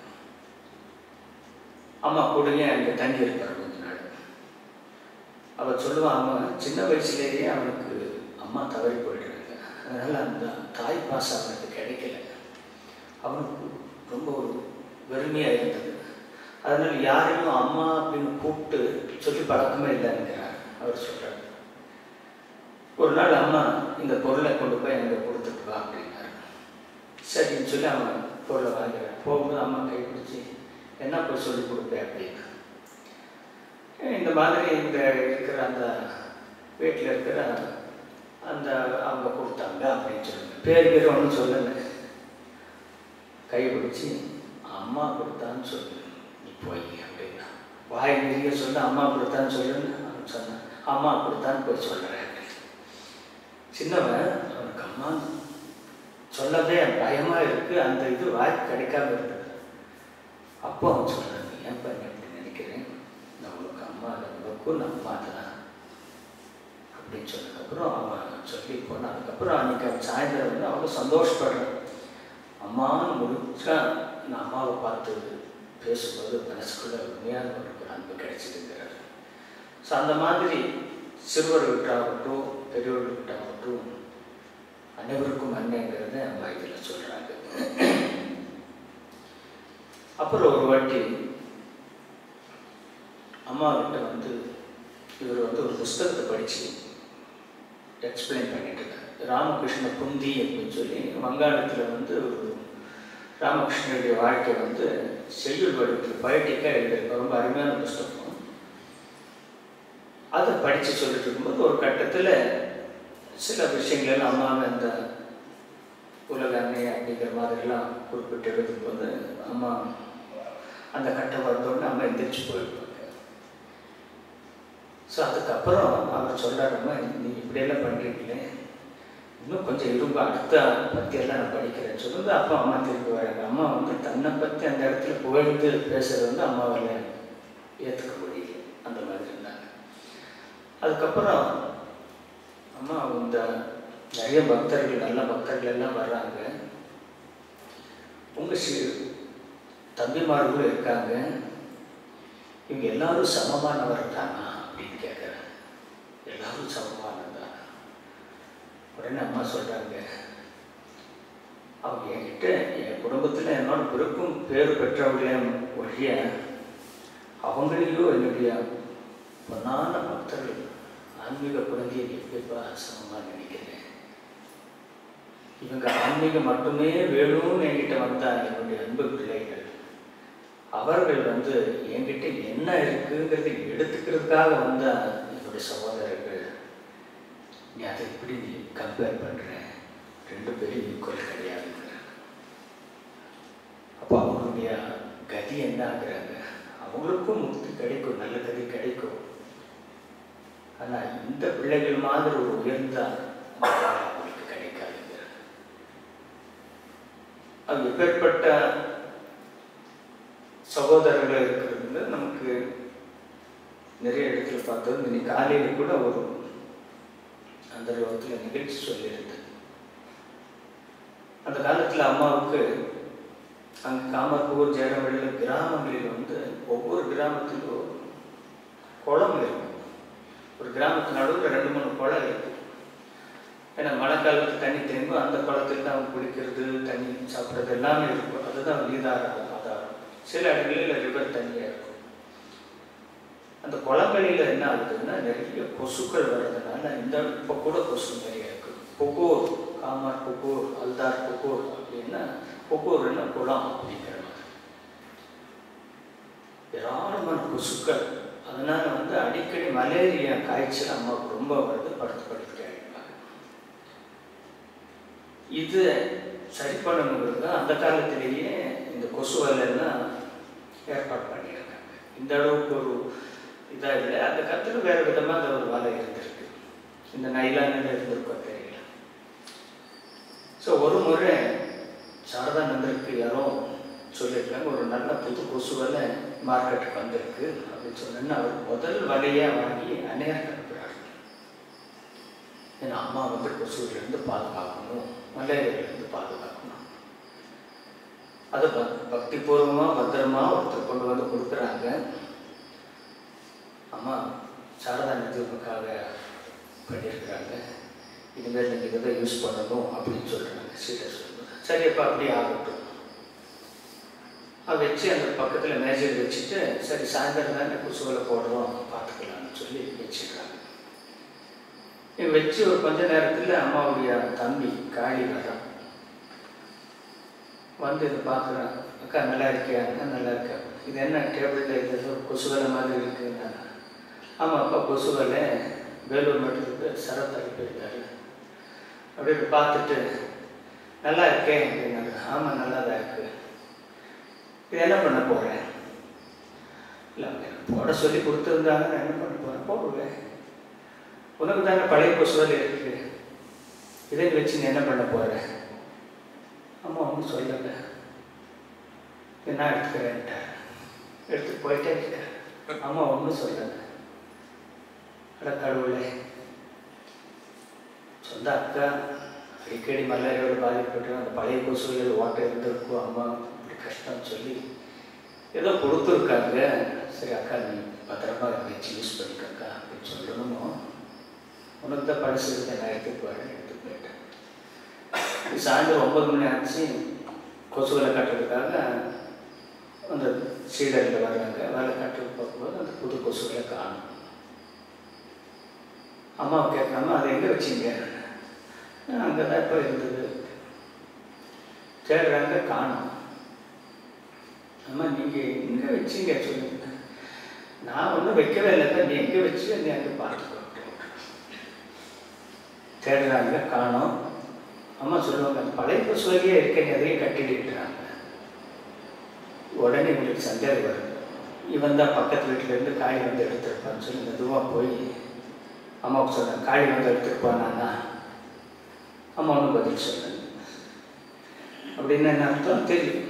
அம்மா கூடயே அங்கே தங்கி இருப்பார் கொஞ்ச நாள் அவர் சொல்லுவான் அவன் சின்ன வயசுலேயே அவனுக்கு அம்மா தவறி போயிடுறாங்க அதனால் அந்த தாய் பாசம் அவனுக்கு கிடைக்கல அவனுக்கு ரொம்ப ஒரு வெறுமையாக இருந்தது அதனால் யாரையும் அம்மா அப்படின்னு கூப்பிட்டு சொல்லி பழக்கமே இல்லைங்கிறார் அவர் சொல்கிறார் ஒரு நாள் அம்மா இந்த பொருளை கொண்டு போய் அங்கே கொடுத்துட்டு வா அப்படின்னாரு சரின்னு சொல்லி அவன் பொருளை வாங்கிறான் போகும்போது அம்மா கை பிடிச்சி என்ன போய் சொல்லி கொடுப்பேன் அப்படின்னு இந்த மாதிரி இந்த இருக்கிற அந்த வீட்டில் இருக்கிற அந்த அவங்க கொடுத்தாங்க அப்படின்னு சொல்லுங்க பேர் பேர் ஒன்றும் சொல்லலை கை பிடிச்சி அம்மா கொடுத்தான்னு சொல்லு நீ போய் அப்படின்னா வாய் நிறைய சொல்லு அம்மா கொடுத்தான்னு சொல்லுன்னு அவன் சொன்னான் அம்மா கொடுத்தான்னு போய் சொல்கிறேன் சின்னவன் அவனுக்கு அம்மா சொல்லவே பயமாக இருக்குது அந்த இது வாய் கிடைக்காம இருந்தது அப்போ அவன் சொல்கிறான் நீ ஏன் பண்ணி அப்படி நினைக்கிறேன் நான் உனக்கு அம்மா இல்லை உனக்கும் நான் அம்மா தான் அப்படின்னு சொன்னதுக்கப்புறம் அவன் சொல்லி போனான் அதுக்கப்புறம் அன்றைக்கி அவன் சாயந்தரம் வந்து அவ்வளோ சந்தோஷப்படுறான் அம்மான்னு முடிச்சா நான் அம்மாவை பார்த்து பேசும்போது மனசுக்குள்ள உண்மையான ஒரு அன்பு கிடைச்சிருக்கிறார் ஸோ அந்த மாதிரி சிறுவர்கள்கிட்டாகட்டும் பெரியவர்கள்கிட்டாகட்டும் அனைவருக்கும் அன்னைங்கிறத அம்மா இதில் சொல்கிறாங்க அப்புறம் ஒரு வாட்டி அம்மா கிட்ட வந்து இவர் வந்து ஒரு புஸ்தகத்தை படித்து எக்ஸ்பிளைன் பண்ணிட்டு இருக்காரு ராமகிருஷ்ண புந்தி அப்படின்னு சொல்லி வங்காளத்தில் வந்து ஒரு ராமகிருஷ்ணனுடைய வாழ்க்கை வந்து செய்யுள் வடிவத்தில் பயோட்டிக்காக எழுதியிருக்க ரொம்ப அருமையான புஸ்தகம் அதை படித்து சொல்லிட்டு இருக்கும்போது ஒரு கட்டத்தில் சில விஷயங்கள் அம்மாவை அந்த உலக அன்னை அப்படிங்கிற மாதிரிலாம் குறிப்பிட்டு எழுதும்போது அம்மா அந்த கட்டம் வந்தோடனே அம்மா எந்திரிச்சு போயிருப்பாங்க ஸோ அதுக்கப்புறம் அவர் சொல்கிறாரம்மா நீ இப்படியெல்லாம் பண்ணுறீங்களே இன்னும் கொஞ்சம் இரும்பு அடுத்த பற்றியெல்லாம் நான் படிக்கிறேன்னு சொல்லுறது அப்போ அம்மா திருப்பி வராங்க அம்மா வந்து தன்னை பற்றி அந்த இடத்துல புகழ்ந்து பேசுறது வந்து அம்மாவால் ஏற்றுக்க முடியல அந்த மாதிரி இருந்தாங்க அதுக்கப்புறம் அம்மா இந்த நிறைய பக்தர்கள் நல்ல பக்தர்கள் எல்லாம் வர்றாங்க உங்கள் சி தம்பிமார்களும் இருக்காங்க இவங்க எல்லாரும் சமமானவர் தானா அப்படின்னு கேட்குறேன் எல்லாரும் சமமானதான் உடனே அம்மா சொல்கிறாங்க அவங்க என்கிட்ட என் குடும்பத்தில் என்னோட பிறக்கும் பேர் பெற்றவங்களே ஒழிய அவங்களையும் என்னுடைய பொன்னான பக்தர்கள் ஆன்மீக குழந்தையை எப்படிப்பா சமமாக நினைக்கிறேன் இவங்க ஆன்மீகம் மட்டுமே வேணும்னு என்கிட்ட வந்தா என்னுடைய அன்பு பிள்ளைகள் அவர்கள் வந்து என்கிட்ட என்ன இருக்குங்கிறத எடுத்துக்கிறதுக்காக வந்த என்னுடைய சகோதரர்கள் நீ அதை இப்படி நீ கம்பேர் பண்ணுற ரெண்டு பேரும் ஈக்குவல் கிடையாதுங்கிற அப்போ அவங்களுடைய கதி என்னாங்கிறாங்க அவங்களுக்கும் முக்தி கிடைக்கும் நல்ல கதி கிடைக்கும் ஆனால் இந்த பிள்ளைகள் மாதிரி ஒரு உயர்ந்த அவங்களுக்கு கிடைக்காதுங்க அது எப்பேற்பட்ட சகோதரர்கள் இருக்கிறது நமக்கு நிறைய இடத்துல பார்த்தோம் இன்னைக்கு காலையில் கூட ஒரு அந்த லோகத்தில் நிகழ்ச்சி சொல்லியிருந்தது அந்த காலத்தில் அம்மாவுக்கு அங்கே காமர்பூர் ஜெயரவழியில் கிராமங்களில் வந்து ஒவ்வொரு கிராமத்திலும் குளம் இருக்கும் ஒரு கிராமத்து நடுவில் ரெண்டு மூணு குளம் இருக்கு ஏன்னா மழை காலத்தில் தண்ணி தேங்கும் அந்த குளத்தில் தான் அவங்க குளிக்கிறது தண்ணி சாப்பிட்றது எல்லாமே இருக்கும் அதுதான் நீதார ஆதாரம் சில இடங்களில் ரிவர் தண்ணியாக இருக்கும் அந்த குளங்களில் என்ன ஆகுதுன்னா நிறைய கொசுக்கள் வர்றதுனால இந்த இப்போ கூட கொசு நிறைய இருக்கு புகூர் காமார் புகூர் அல்தார் புகூர் அப்படின்னா புகூர்னா குளம் அப்படிங்கிற மாதிரி ஏராளமான கொசுக்கள் அதனால வந்து அடிக்கடி மலேரியா காய்ச்சல் அம்மாவுக்கு ரொம்ப வருது படுத்து படுத்து ஆகிடுவாங்க இது சரி பண்ணணுங்கிறது அந்த காலத்திலேயே இந்த கொசு வலையெல்லாம் ஏற்பாடு பண்ணியிருக்காங்க இந்த அளவுக்கு ஒரு இதாக இல்லை அந்த காலத்தில் வேறு விதமாக அந்த ஒரு வலை இருந்திருக்கு இந்த நைலானில் இருந்திருக்கோம் தெரியல ஸோ ஒரு முறை சாரதானந்தருக்கு யாரோ சொல்லியிருக்காங்க ஒரு நல்ல புது கொசு வலை மார்க்கெட்டுக்கு வந்திருக்கு அப்படின்னு சொன்னேன்னு அவர் முதல் வலையை வாங்கி அநேரம் அனுப்புகிறார் ஏன்னா அம்மா வந்து கொசுவிலேருந்து பாதுகாக்கணும் மலேரியாவிலேருந்து பாதுகாக்கணும் அதை பக் பக்திபூர்வமாக பத்திரமா ஒருத்தர் கொண்டு வந்து கொடுக்குறாங்க அம்மா சாரதா நிதியமுக்காக பண்ணியிருக்கிறாங்க இனிமேல் நீங்கள் இதை தான் யூஸ் பண்ணணும் அப்படின்னு சொல்கிறாங்க சீட்டை சொல்லும்போது சரி அப்போ அப்படியே ஆகட்டும் அதை வச்சு அந்த பக்கத்தில் மேஜையில் வச்சுட்டு சரி சாயந்தரம் தானே குசுவலை போடுறோம் பார்த்துக்கலாம்னு சொல்லி வச்சுக்கிறாங்க இவன் வச்சு ஒரு கொஞ்ச நேரத்தில் அம்மாவுடைய தம்பி காளி வரான் வந்து இதை பார்க்குறான் அக்கா நல்லா இருக்கியா அக்கா நல்லா இருக்கா இது என்ன டேபிளில் இது ஏதோ கொசுவலை மாதிரி இருக்குன்னா ஆமாம் அப்பா கொசுவலை வேலூர் மட்டத்துக்கு சரத்தாடி போயிருக்காரு அப்படின்னு பார்த்துட்டு நல்லா இருக்கேன் அப்படின்னாரு ஆமாம் நல்லா தான் இருக்கு இது என்ன பண்ண போகிறேன் இல்லை அவங்க எனக்கு போட சொல்லி கொடுத்துருந்தாங்க நான் என்ன பண்ண போகிறேன் போடுவேன் உனக்கு தானே பழைய கொசுவல் இருக்கு இதை வச்சு நீ என்ன பண்ண போகிற அம்மா ஒன்றும் சொல்லலை இது நான் எடுத்துக்கிறேன்ட்டார் எடுத்துட்டு போயிட்டே இருக்கேன் அம்மா ஒன்றும் சொல்லலை அட கடவுளே சொந்த அக்கா அடிக்கடி மலேரியாவோட பாதிக்கப்பட்டு அந்த பழைய கொசுவில் ஓட்டை இருந்திருக்கும் அம்மா இப்படி கஷ்டம்னு சொல்லி ஏதோ கொடுத்துருக்காங்க சரி அக்கா நீ பத்திரமா இதை வச்சு யூஸ் பண்ணிக்கக்கா அப்படின்னு சொல்லணும் உனக்கு தான் படிச்சிருக்க நான் எடுத்துட்டு போகிறேன் எடுத்துட்டு போயிட்டேன் இது சாயந்தரம் ஒன்பது மணி ஆச்சு கொசுவில் கட்டுறதுக்காக அந்த சீடரில் வர்றாங்க வேலை கட்டுறது பார்க்கும்போது அந்த புது கொசுகளை காணும் அம்மாவை கேட்காம அதை எங்கே வச்சிங்க அங்கே தான் இப்போ இருந்தது தேடுறாங்க காணும் அம்மா நீங்கள் எங்கே வச்சிங்க சொல்லுங்க நான் ஒன்றும் வைக்கவே இல்லை நீ எங்கே வச்சு நீ அங்கே பார்த்துக்கோ தேடுறாங்க காணும் அம்மா சொல்லுவாங்க அந்த பழைய பசுவலியே இருக்க நீ அதையும் கட்டிடுறாங்க உடனே உங்களுக்கு சந்தேகம் வருது இவன் தான் பக்கத்து வீட்டிலேருந்து காய் வந்து எடுத்துருப்பான்னு சொல்லி மெதுவாக போய் அம்மாவுக்கு சொன்னேன் காய் வந்து எடுத்துருப்பானா அம்மா ஒன்றும் பதில் சொன்னேன் அப்படின்னு என்ன அர்த்தம் தெரியும்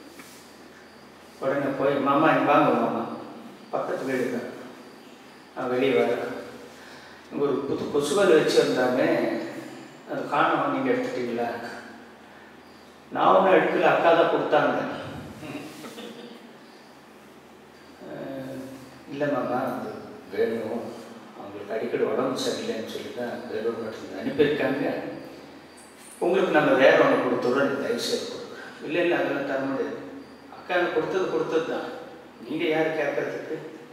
உடனே போய் மாமா இங்க வாங்க மாமா பக்கத்து வீடு தான் நான் வெளியே வரேன் இங்கே ஒரு புது கொசுவல் வச்சுருந்தாங்க அது காணும் நீங்கள் எடுத்துட்டீங்களா நான் ஒன்றும் எடுக்கல அக்கா தான் கொடுத்தாங்க அஹ், இல்லை மாமா அது வேணும் அவங்களுக்கு அடிக்கடி உடம்பு சரியில்லைன்னு சொல்லி தான் வேலூர் மட்டும் அனுப்பியிருக்காங்க உங்களுக்கு நம்ம வேற ஒன்று கொடுத்துட்றோம் நீங்கள் தயவுசெய்து கொடுக்குறேன் இல்லை இல்லை அதெல்லாம் தர முடியாது அக்கா எனக்கு கொடுத்தது கொடுத்தது தான் நீங்கள் யார் கேட்கறதுக்கு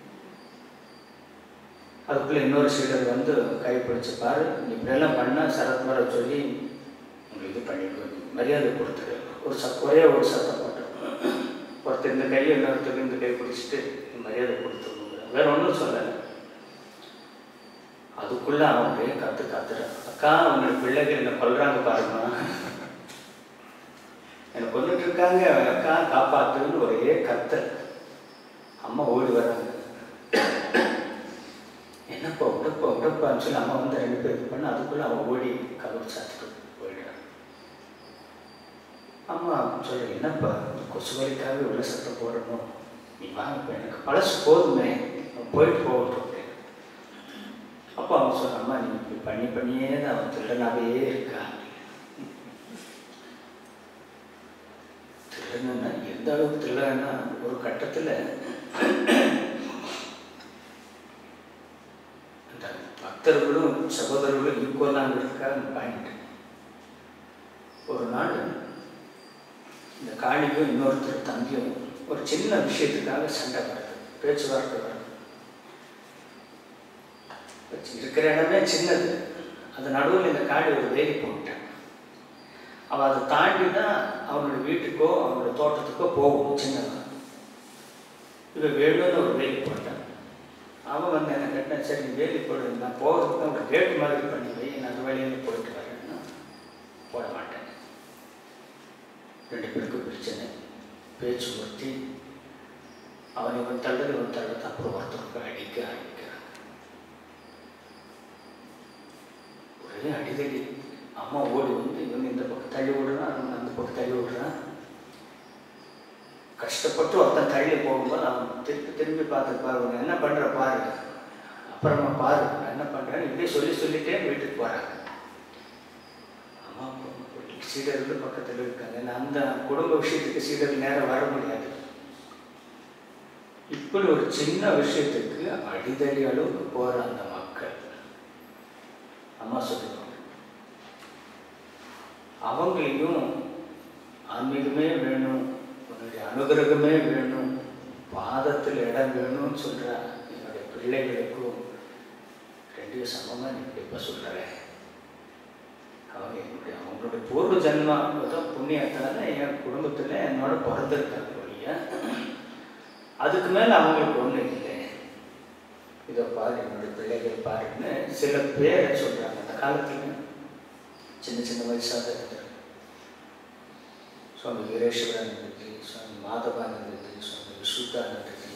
அதுக்குள்ளே இன்னொரு சீடர் வந்து கை பிடிச்சு பாரு நீ இப்படியெல்லாம் பண்ணால் சரத் வர சொல்லி உங்களுக்கு இது பண்ணிடுவோம் மரியாதை கொடுத்துரு ஒரு சத் ஒரே ஒரு சத்தம் போட்டோம் ஒருத்தர் இந்த கையை இன்னொருத்தர் இந்த கை பிடிச்சிட்டு நீ மரியாதை கொடுத்துருங்க வேற ஒன்றும் சொல்லலை அதுக்குள்ள அவன் அப்படியே கத்து கத்துறான் அக்கா அவங்க பிள்ளைகள் என்ன கொல்றாங்க பாருமா என்னை கொண்டுட்டு இருக்காங்க அக்கா காப்பாத்துன்னு ஒரே கத்தல் அம்மா ஓடி வராங்க என்னப்பா உடப்பா உடப்பான்னு சொல்லி அம்மா வந்து ரெண்டு பேர் இது பண்ண அதுக்குள்ள அவன் ஓடி கதவு சாத்திட்டு போயிடுறான் அம்மா சொல்ல என்னப்பா இந்த கொசுவலிக்காகவே உள்ள சத்தம் போடணும் நீ வாங்க எனக்கு பழசு போதுமே அவன் போயிட்டு போகட்டும் அப்படின்னு அப்போ அவன் சொன்ன அம்மா நீ இப்படி பண்ணி பண்ணியே தான் அவன் திருடனாவே இருக்கா திருடனா எந்த அளவுக்கு திருடனா ஒரு கட்டத்தில் அந்த பக்தர்களும் சகோதரர்களும் ஈக்குவலாங்கிறதுக்காக பாயிண்ட் ஒரு நாள் இந்த காளியும் இன்னொருத்தர் தம்பியும் ஒரு சின்ன விஷயத்துக்காக சண்டை வருது பேச்சுவார்த்தை வருது வச்சு இருக்கிற இடமே சின்னது அது நடுவில் இந்த காடு ஒரு வேலி போட்டான் அவன் அதை தாண்டி தான் அவனோட வீட்டுக்கோ அவனோட தோட்டத்துக்கோ போகும் சின்னவன் இவன் வேணும்னு ஒரு வேலி போட்டான் அவன் வந்து என்ன கேட்டான் சரி நீ வேலி போடு நான் போகிறதுக்கு ஒரு கேட்டு மாதிரி பண்ணி வை நான் அந்த வழியில் போயிட்டு வரேன்னா போட மாட்டேன் ரெண்டு பேருக்கும் பிரச்சனை பேச்சு ஒருத்தி அவன் இவன் தள்ளது இவன் தள்ளது அப்புறம் ஒருத்தருக்கு அடிக்க ஆரம்பிக்கிறான் ஒரே அடிதடி அம்மா ஓடி வந்து இவன் இந்த பக்கம் தள்ளி விடுறான் அவன் அந்த பக்கம் தள்ளி விடுறான் கஷ்டப்பட்டு ஒருத்தன் தள்ளி போகும்போது அவன் திருப்பி திரும்பி பார்த்து பாரு உன்னை என்ன பண்ணுற பாரு அப்புறமா பாரு நான் என்ன பண்ணுறேன்னு இப்படியே சொல்லி சொல்லிட்டே வீட்டுக்கு போகிறாங்க அம்மா சீடர்கள் பக்கத்தில் இருக்காங்க நான் அந்த குடும்ப விஷயத்துக்கு சீடர்கள் நேரம் வர முடியாது இப்படி ஒரு சின்ன விஷயத்துக்கு அடிதடி அளவுக்கு போற அந்த மக்கள் அம்மா சொல்லுவாங்க அவங்களையும் ஆன்மீகமே வேணும் உன்னுடைய அனுகிரகமே வேணும் பாதத்தில் இடம் வேணும்னு சொல்ற என்னுடைய பிள்ளைகளுக்கும் ரெண்டையும் சமமாக நீ இப்போ சொல்கிறேன் அவங்க என்னுடைய அவங்களுடைய பூர்வ ஜென்மா தான் புண்ணியத்தால் என் குடும்பத்தில் என்னோட பிறந்திருக்காங்க ஒழிய அதுக்கு மேலே அவங்களுக்கு ஒன்றும் இல்லை இதை பாரு என்னுடைய பிள்ளைகள் பாருன்னு சில பேரை சொல்கிறாங்க அந்த காலத்துல சின்ன சின்ன வயசாக இருந்தார் சுவாமி வீரேஸ்வரானந்தஜி சுவாமி மாதவானந்தஜி சுவாமி விசுத்தானந்தஜி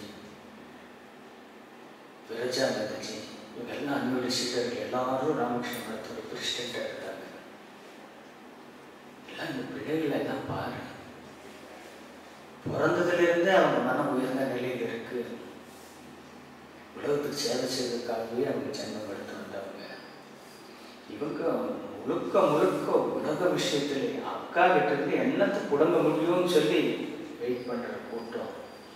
விரஜானந்தஜி இவங்க எல்லாம் அன்புடைய சீடர்கள் எல்லாரும் ராமகிருஷ்ண மடத்தோட பிரசிடெண்ட்டாக இருக்காங்க எல்லாம் இந்த பிள்ளைகளை எல்லாம் பாரு பிறந்ததுலேருந்தே அவங்க மனம் உயர்ந்த நிலையில் இருக்கு உலகத்துக்கு சேவை செய்வதற்காகவே அவங்க ஜென்மம் எடுத்து வந்தவங்க இவங்க முழுக்க முழுக்க உலக விஷயத்துல அக்கா கிட்ட இருந்து என்னத்தை புடங்க முடியும்னு சொல்லி வெயிட் பண்ற கூட்டம்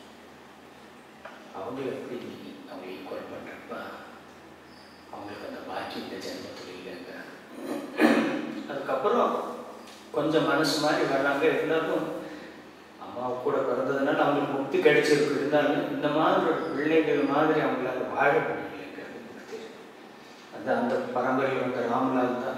அவங்கள எப்படி அவங்க ஈக்குவல் பண்றப்ப அவங்களுக்கு அந்த பாக்கி இந்த ஜென்மத்தில் இல்லைங்க அதுக்கப்புறம் கொஞ்சம் மனசு மாதிரி வர்றாங்க இருந்தாலும் அம்மா கூட பிறந்ததுனால அவங்களுக்கு முக்தி கிடைச்சிருக்கு இருந்தாலும் இந்த மாதிரி ஒரு பிள்ளைகள் மாதிரி அவங்களால வாழ முடியலைங்க எனக்கு தெரியும் அந்த அந்த பரம்பரையில் வந்த ராமலால் தான்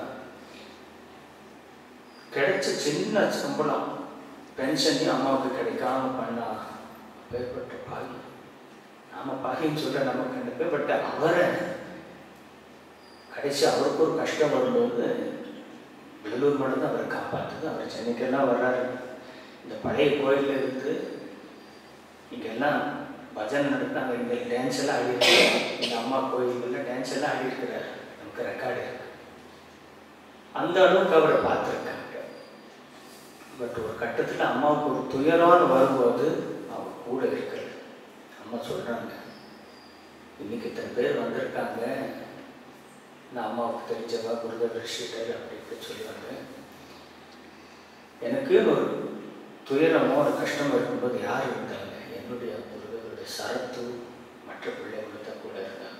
கிடைச்ச சின்ன சம்பளம் பென்ஷனையும் அம்மாவுக்கு கிடைக்காம பண்ணா பேர்பட்ட பாகி நாம பாகின்னு சொல்ற நமக்கு எனக்கு பட் அவரை கடைசி அவருக்கு ஒரு கஷ்டம் வரும்போது வேலூர் மடம் தான் அவரை காப்பாற்றுது அவர் சென்னைக்கெல்லாம் வர்றாரு இந்த பழைய கோயிலில் இருந்து இங்கெல்லாம் பஜன் நடந்தாங்க இங்கே டான்ஸ் எல்லாம் ஆடி இருக்கிறார் இந்த அம்மா கோயில்களில் டான்ஸ் எல்லாம் ஆடி இருக்கிறார் நமக்கு ரெக்கார்டு இருக்கு அந்த அளவுக்கு அவரை பார்த்துருக்காங்க பட் ஒரு கட்டத்தில் அம்மாவுக்கு ஒரு துயரம்னு வரும்போது அவர் கூட இருக்கிறது அம்மா சொல்கிறாங்க இன்னைக்கு இத்தனை பேர் வந்திருக்காங்க நான் அம்மாவுக்கு தெரிஞ்சவா குருதேவர் ஷீட்டர் அப்படின்னு சொல்லுவாங்க எனக்கு ஒரு துயரமோ ஒரு கஷ்டமோ இருக்கும்போது யார் இருந்தாங்க என்னுடைய குருதேவருடைய சரத்து மற்ற பிள்ளைகள் தான் கூட இருந்தாங்க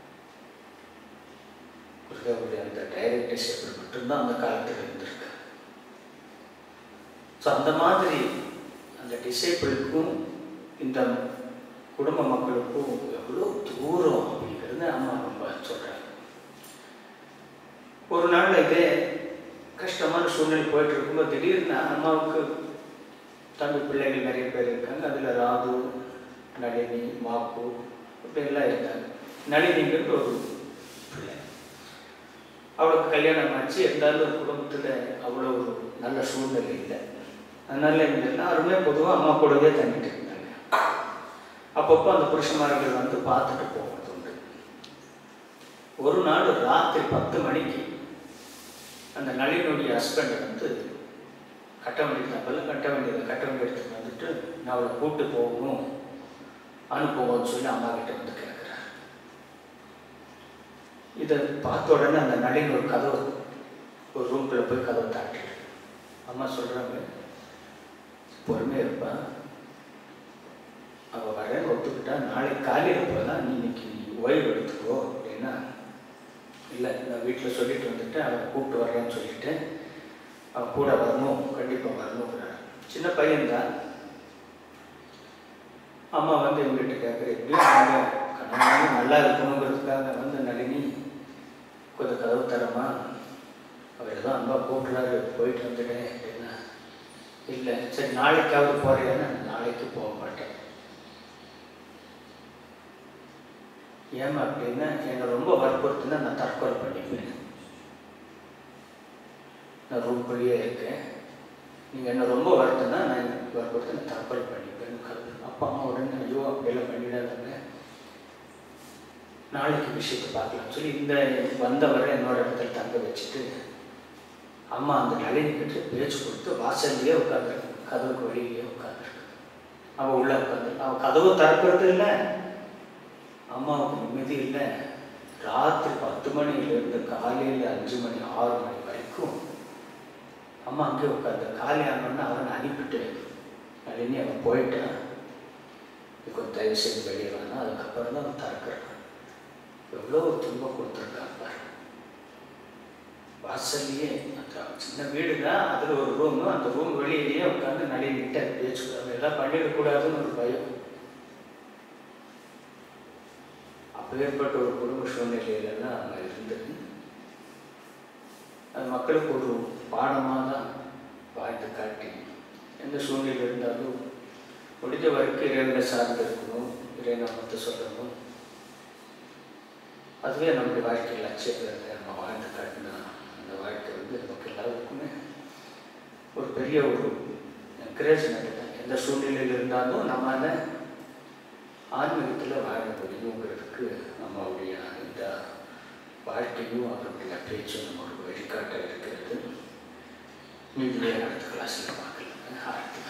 குருதேவருடைய அந்த டைரக்டர்ஷிப் மட்டும்தான் அந்த காலத்தில் இருந்திருக்கு ஸோ அந்த மாதிரி அந்த டிசைபிளுக்கும் இந்த குடும்ப மக்களுக்கும் எவ்வளோ தூரம் அப்படிங்கிறது அம்மா ரொம்ப சொல்கிறாங்க ஒரு நாள் இதே கஷ்டமான சூழ்நிலை போயிட்டு இருக்கும்போது திடீர்னு அம்மாவுக்கு தம்பி பிள்ளைகள் நிறைய பேர் இருக்காங்க அதில் ராது நளினி மாப்பு இப்படி எல்லாம் இருந்தாங்க நளினிங்கிறது ஒரு பிள்ளை அவளுக்கு கல்யாணம் ஆச்சு இருந்தாலும் குடும்பத்தில் அவ்வளோ ஒரு நல்ல சூழ்நிலை இல்லை அதனால இவங்க எல்லாருமே பொதுவாக அம்மா கூடவே தங்கிட்டு இருந்தாங்க அப்பப்போ அந்த புருஷன்மார்கள் வந்து பார்த்துட்டு போகிறது உண்டு ஒரு நாள் ராத்திரி பத்து மணிக்கு அந்த நளினுடைய ஹஸ்பண்ட் வந்து கட்ட வேண்டியது அப்பெல்லாம் கட்ட வேண்டியது கட்ட வேண்டிய இடத்துக்கு வந்துட்டு நான் அவளை கூப்பிட்டு போகணும் அனுப்புவோம்னு சொல்லி அம்மா கிட்ட வந்து கேட்குறாரு இதை பார்த்த உடனே அந்த நளின் ஒரு கதவு ஒரு ரூம்குள்ளே போய் கதவை தாட்டுறாரு அம்மா சொல்கிறாங்க பொறுமையாக இருப்பா அவள் வரேன்னு ஒத்துக்கிட்டா நாளைக்கு காலையில் போகலாம் நீ இன்னைக்கு ஓய்வு எடுத்துக்கோ அப்படின்னா இல்லை நான் வீட்டில் சொல்லிட்டு வந்துட்டு அவன் கூப்பிட்டு வர்றேன்னு சொல்லிட்டு அவன் கூட வரணும் கண்டிப்பாக வரணுங்கிறார் சின்ன பையன்தான் அம்மா வந்து இவங்ககிட்ட கேட்குற எப்படியும் அவங்க கணவன் நல்லா இருக்கணுங்கிறதுக்காக வந்து நளினி கொஞ்சம் கதவு தரமா அவர் ஏதோ அன்பா கூப்பிட்றாரு போயிட்டு வந்துட்டேன் அப்படின்னா இல்லை சரி நாளைக்காவது போகிறேன்னா நாளைக்கு போக மாட்டேன் ஏமா அப்படின்னா என்னை ரொம்ப வற்புறுத்துனா நான் தற்கொலை பண்ணிப்பேன் நான் ரூம்குள்ளேயே இருக்கேன் நீங்கள் என்ன ரொம்ப வருத்தனா நான் வற்புறுத்து நான் தற்கொலை பண்ணிப்பேன் அப்பா அம்மா உடனே ஐயோ அப்படியெல்லாம் பண்ணிடாதாங்க நாளைக்கு விஷயத்தை பார்க்கலாம் சொல்லி இந்த வந்தவரை என்னோட இடத்துல தங்க வச்சுட்டு அம்மா அந்த நளினி கிட்ட பேச்சு கொடுத்து வாசல்லையே உட்காந்துருக்கு கதவுக்கு வெளியிலேயே உட்காந்துருக்கு அவள் உள்ள உட்காந்து அவள் கதவு திறக்கிறது இல்லை அம்மாவுக்கு நிம்மதி இல்லை ராத்திரி பத்து மணிலேருந்து காலையில் அஞ்சு மணி ஆறு மணி வரைக்கும் அம்மா அங்கே உட்காந்து காலி ஆனோன்னு அவனை அனுப்பிட்டு நளினி அவன் போயிட்டான் நீ கொஞ்சம் தயவு செய்து வெளியே வேணாம் அதுக்கப்புறம் தான் அவன் திறக்கிறான் எவ்வளோ துன்பம் கொடுத்துருக்கான் பாரு வாசல்லையே அந்த சின்ன வீடு தான் அதில் ஒரு ரூமு அந்த ரூம் வெளியிலேயே உட்காந்து நளினிட்ட பேச்சுக்கிறாங்க எல்லாம் பண்ணிடக்கூடாதுன்னு ஒரு பயம் அப்பேற்பட்ட ஒரு குடும்ப சூழ்நிலையில தான் அவங்க இருந்தது அது மக்களுக்கு ஒரு பாடமாக தான் வாழ்ந்து காட்டி எந்த சூழ்நிலை இருந்தாலும் முடிஞ்ச வரைக்கும் இறைவனை சார்ந்து இருக்கணும் இறைநாமத்தை சொல்லணும் அதுவே நம்முடைய வாழ்க்கையில் லட்சியத்தை நம்ம வாழ்ந்து காட்டினா அந்த வாழ்க்கை வந்து நமக்கு எல்லாருக்குமே ஒரு பெரிய ஒரு என்கரேஜ்மெண்ட் தான் எந்த சூழ்நிலையில் இருந்தாலும் நம்மளால ஆன்மீகத்தில் வாழ முடியுங்கிறதுக்கு நம்மளுடைய இந்த வாழ்க்கையும் அவருடைய பேச்சும் நம்ம ஒரு வழிகாட்ட இருக்கிறது நீங்களே அடுத்த கிளாஸில் பார்க்கலாம் ஆரம்பிக்கலாம்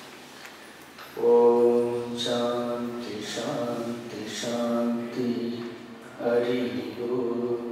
ஓம் சாந்தி சாந்தி சாந்தி ஹரி ஓம்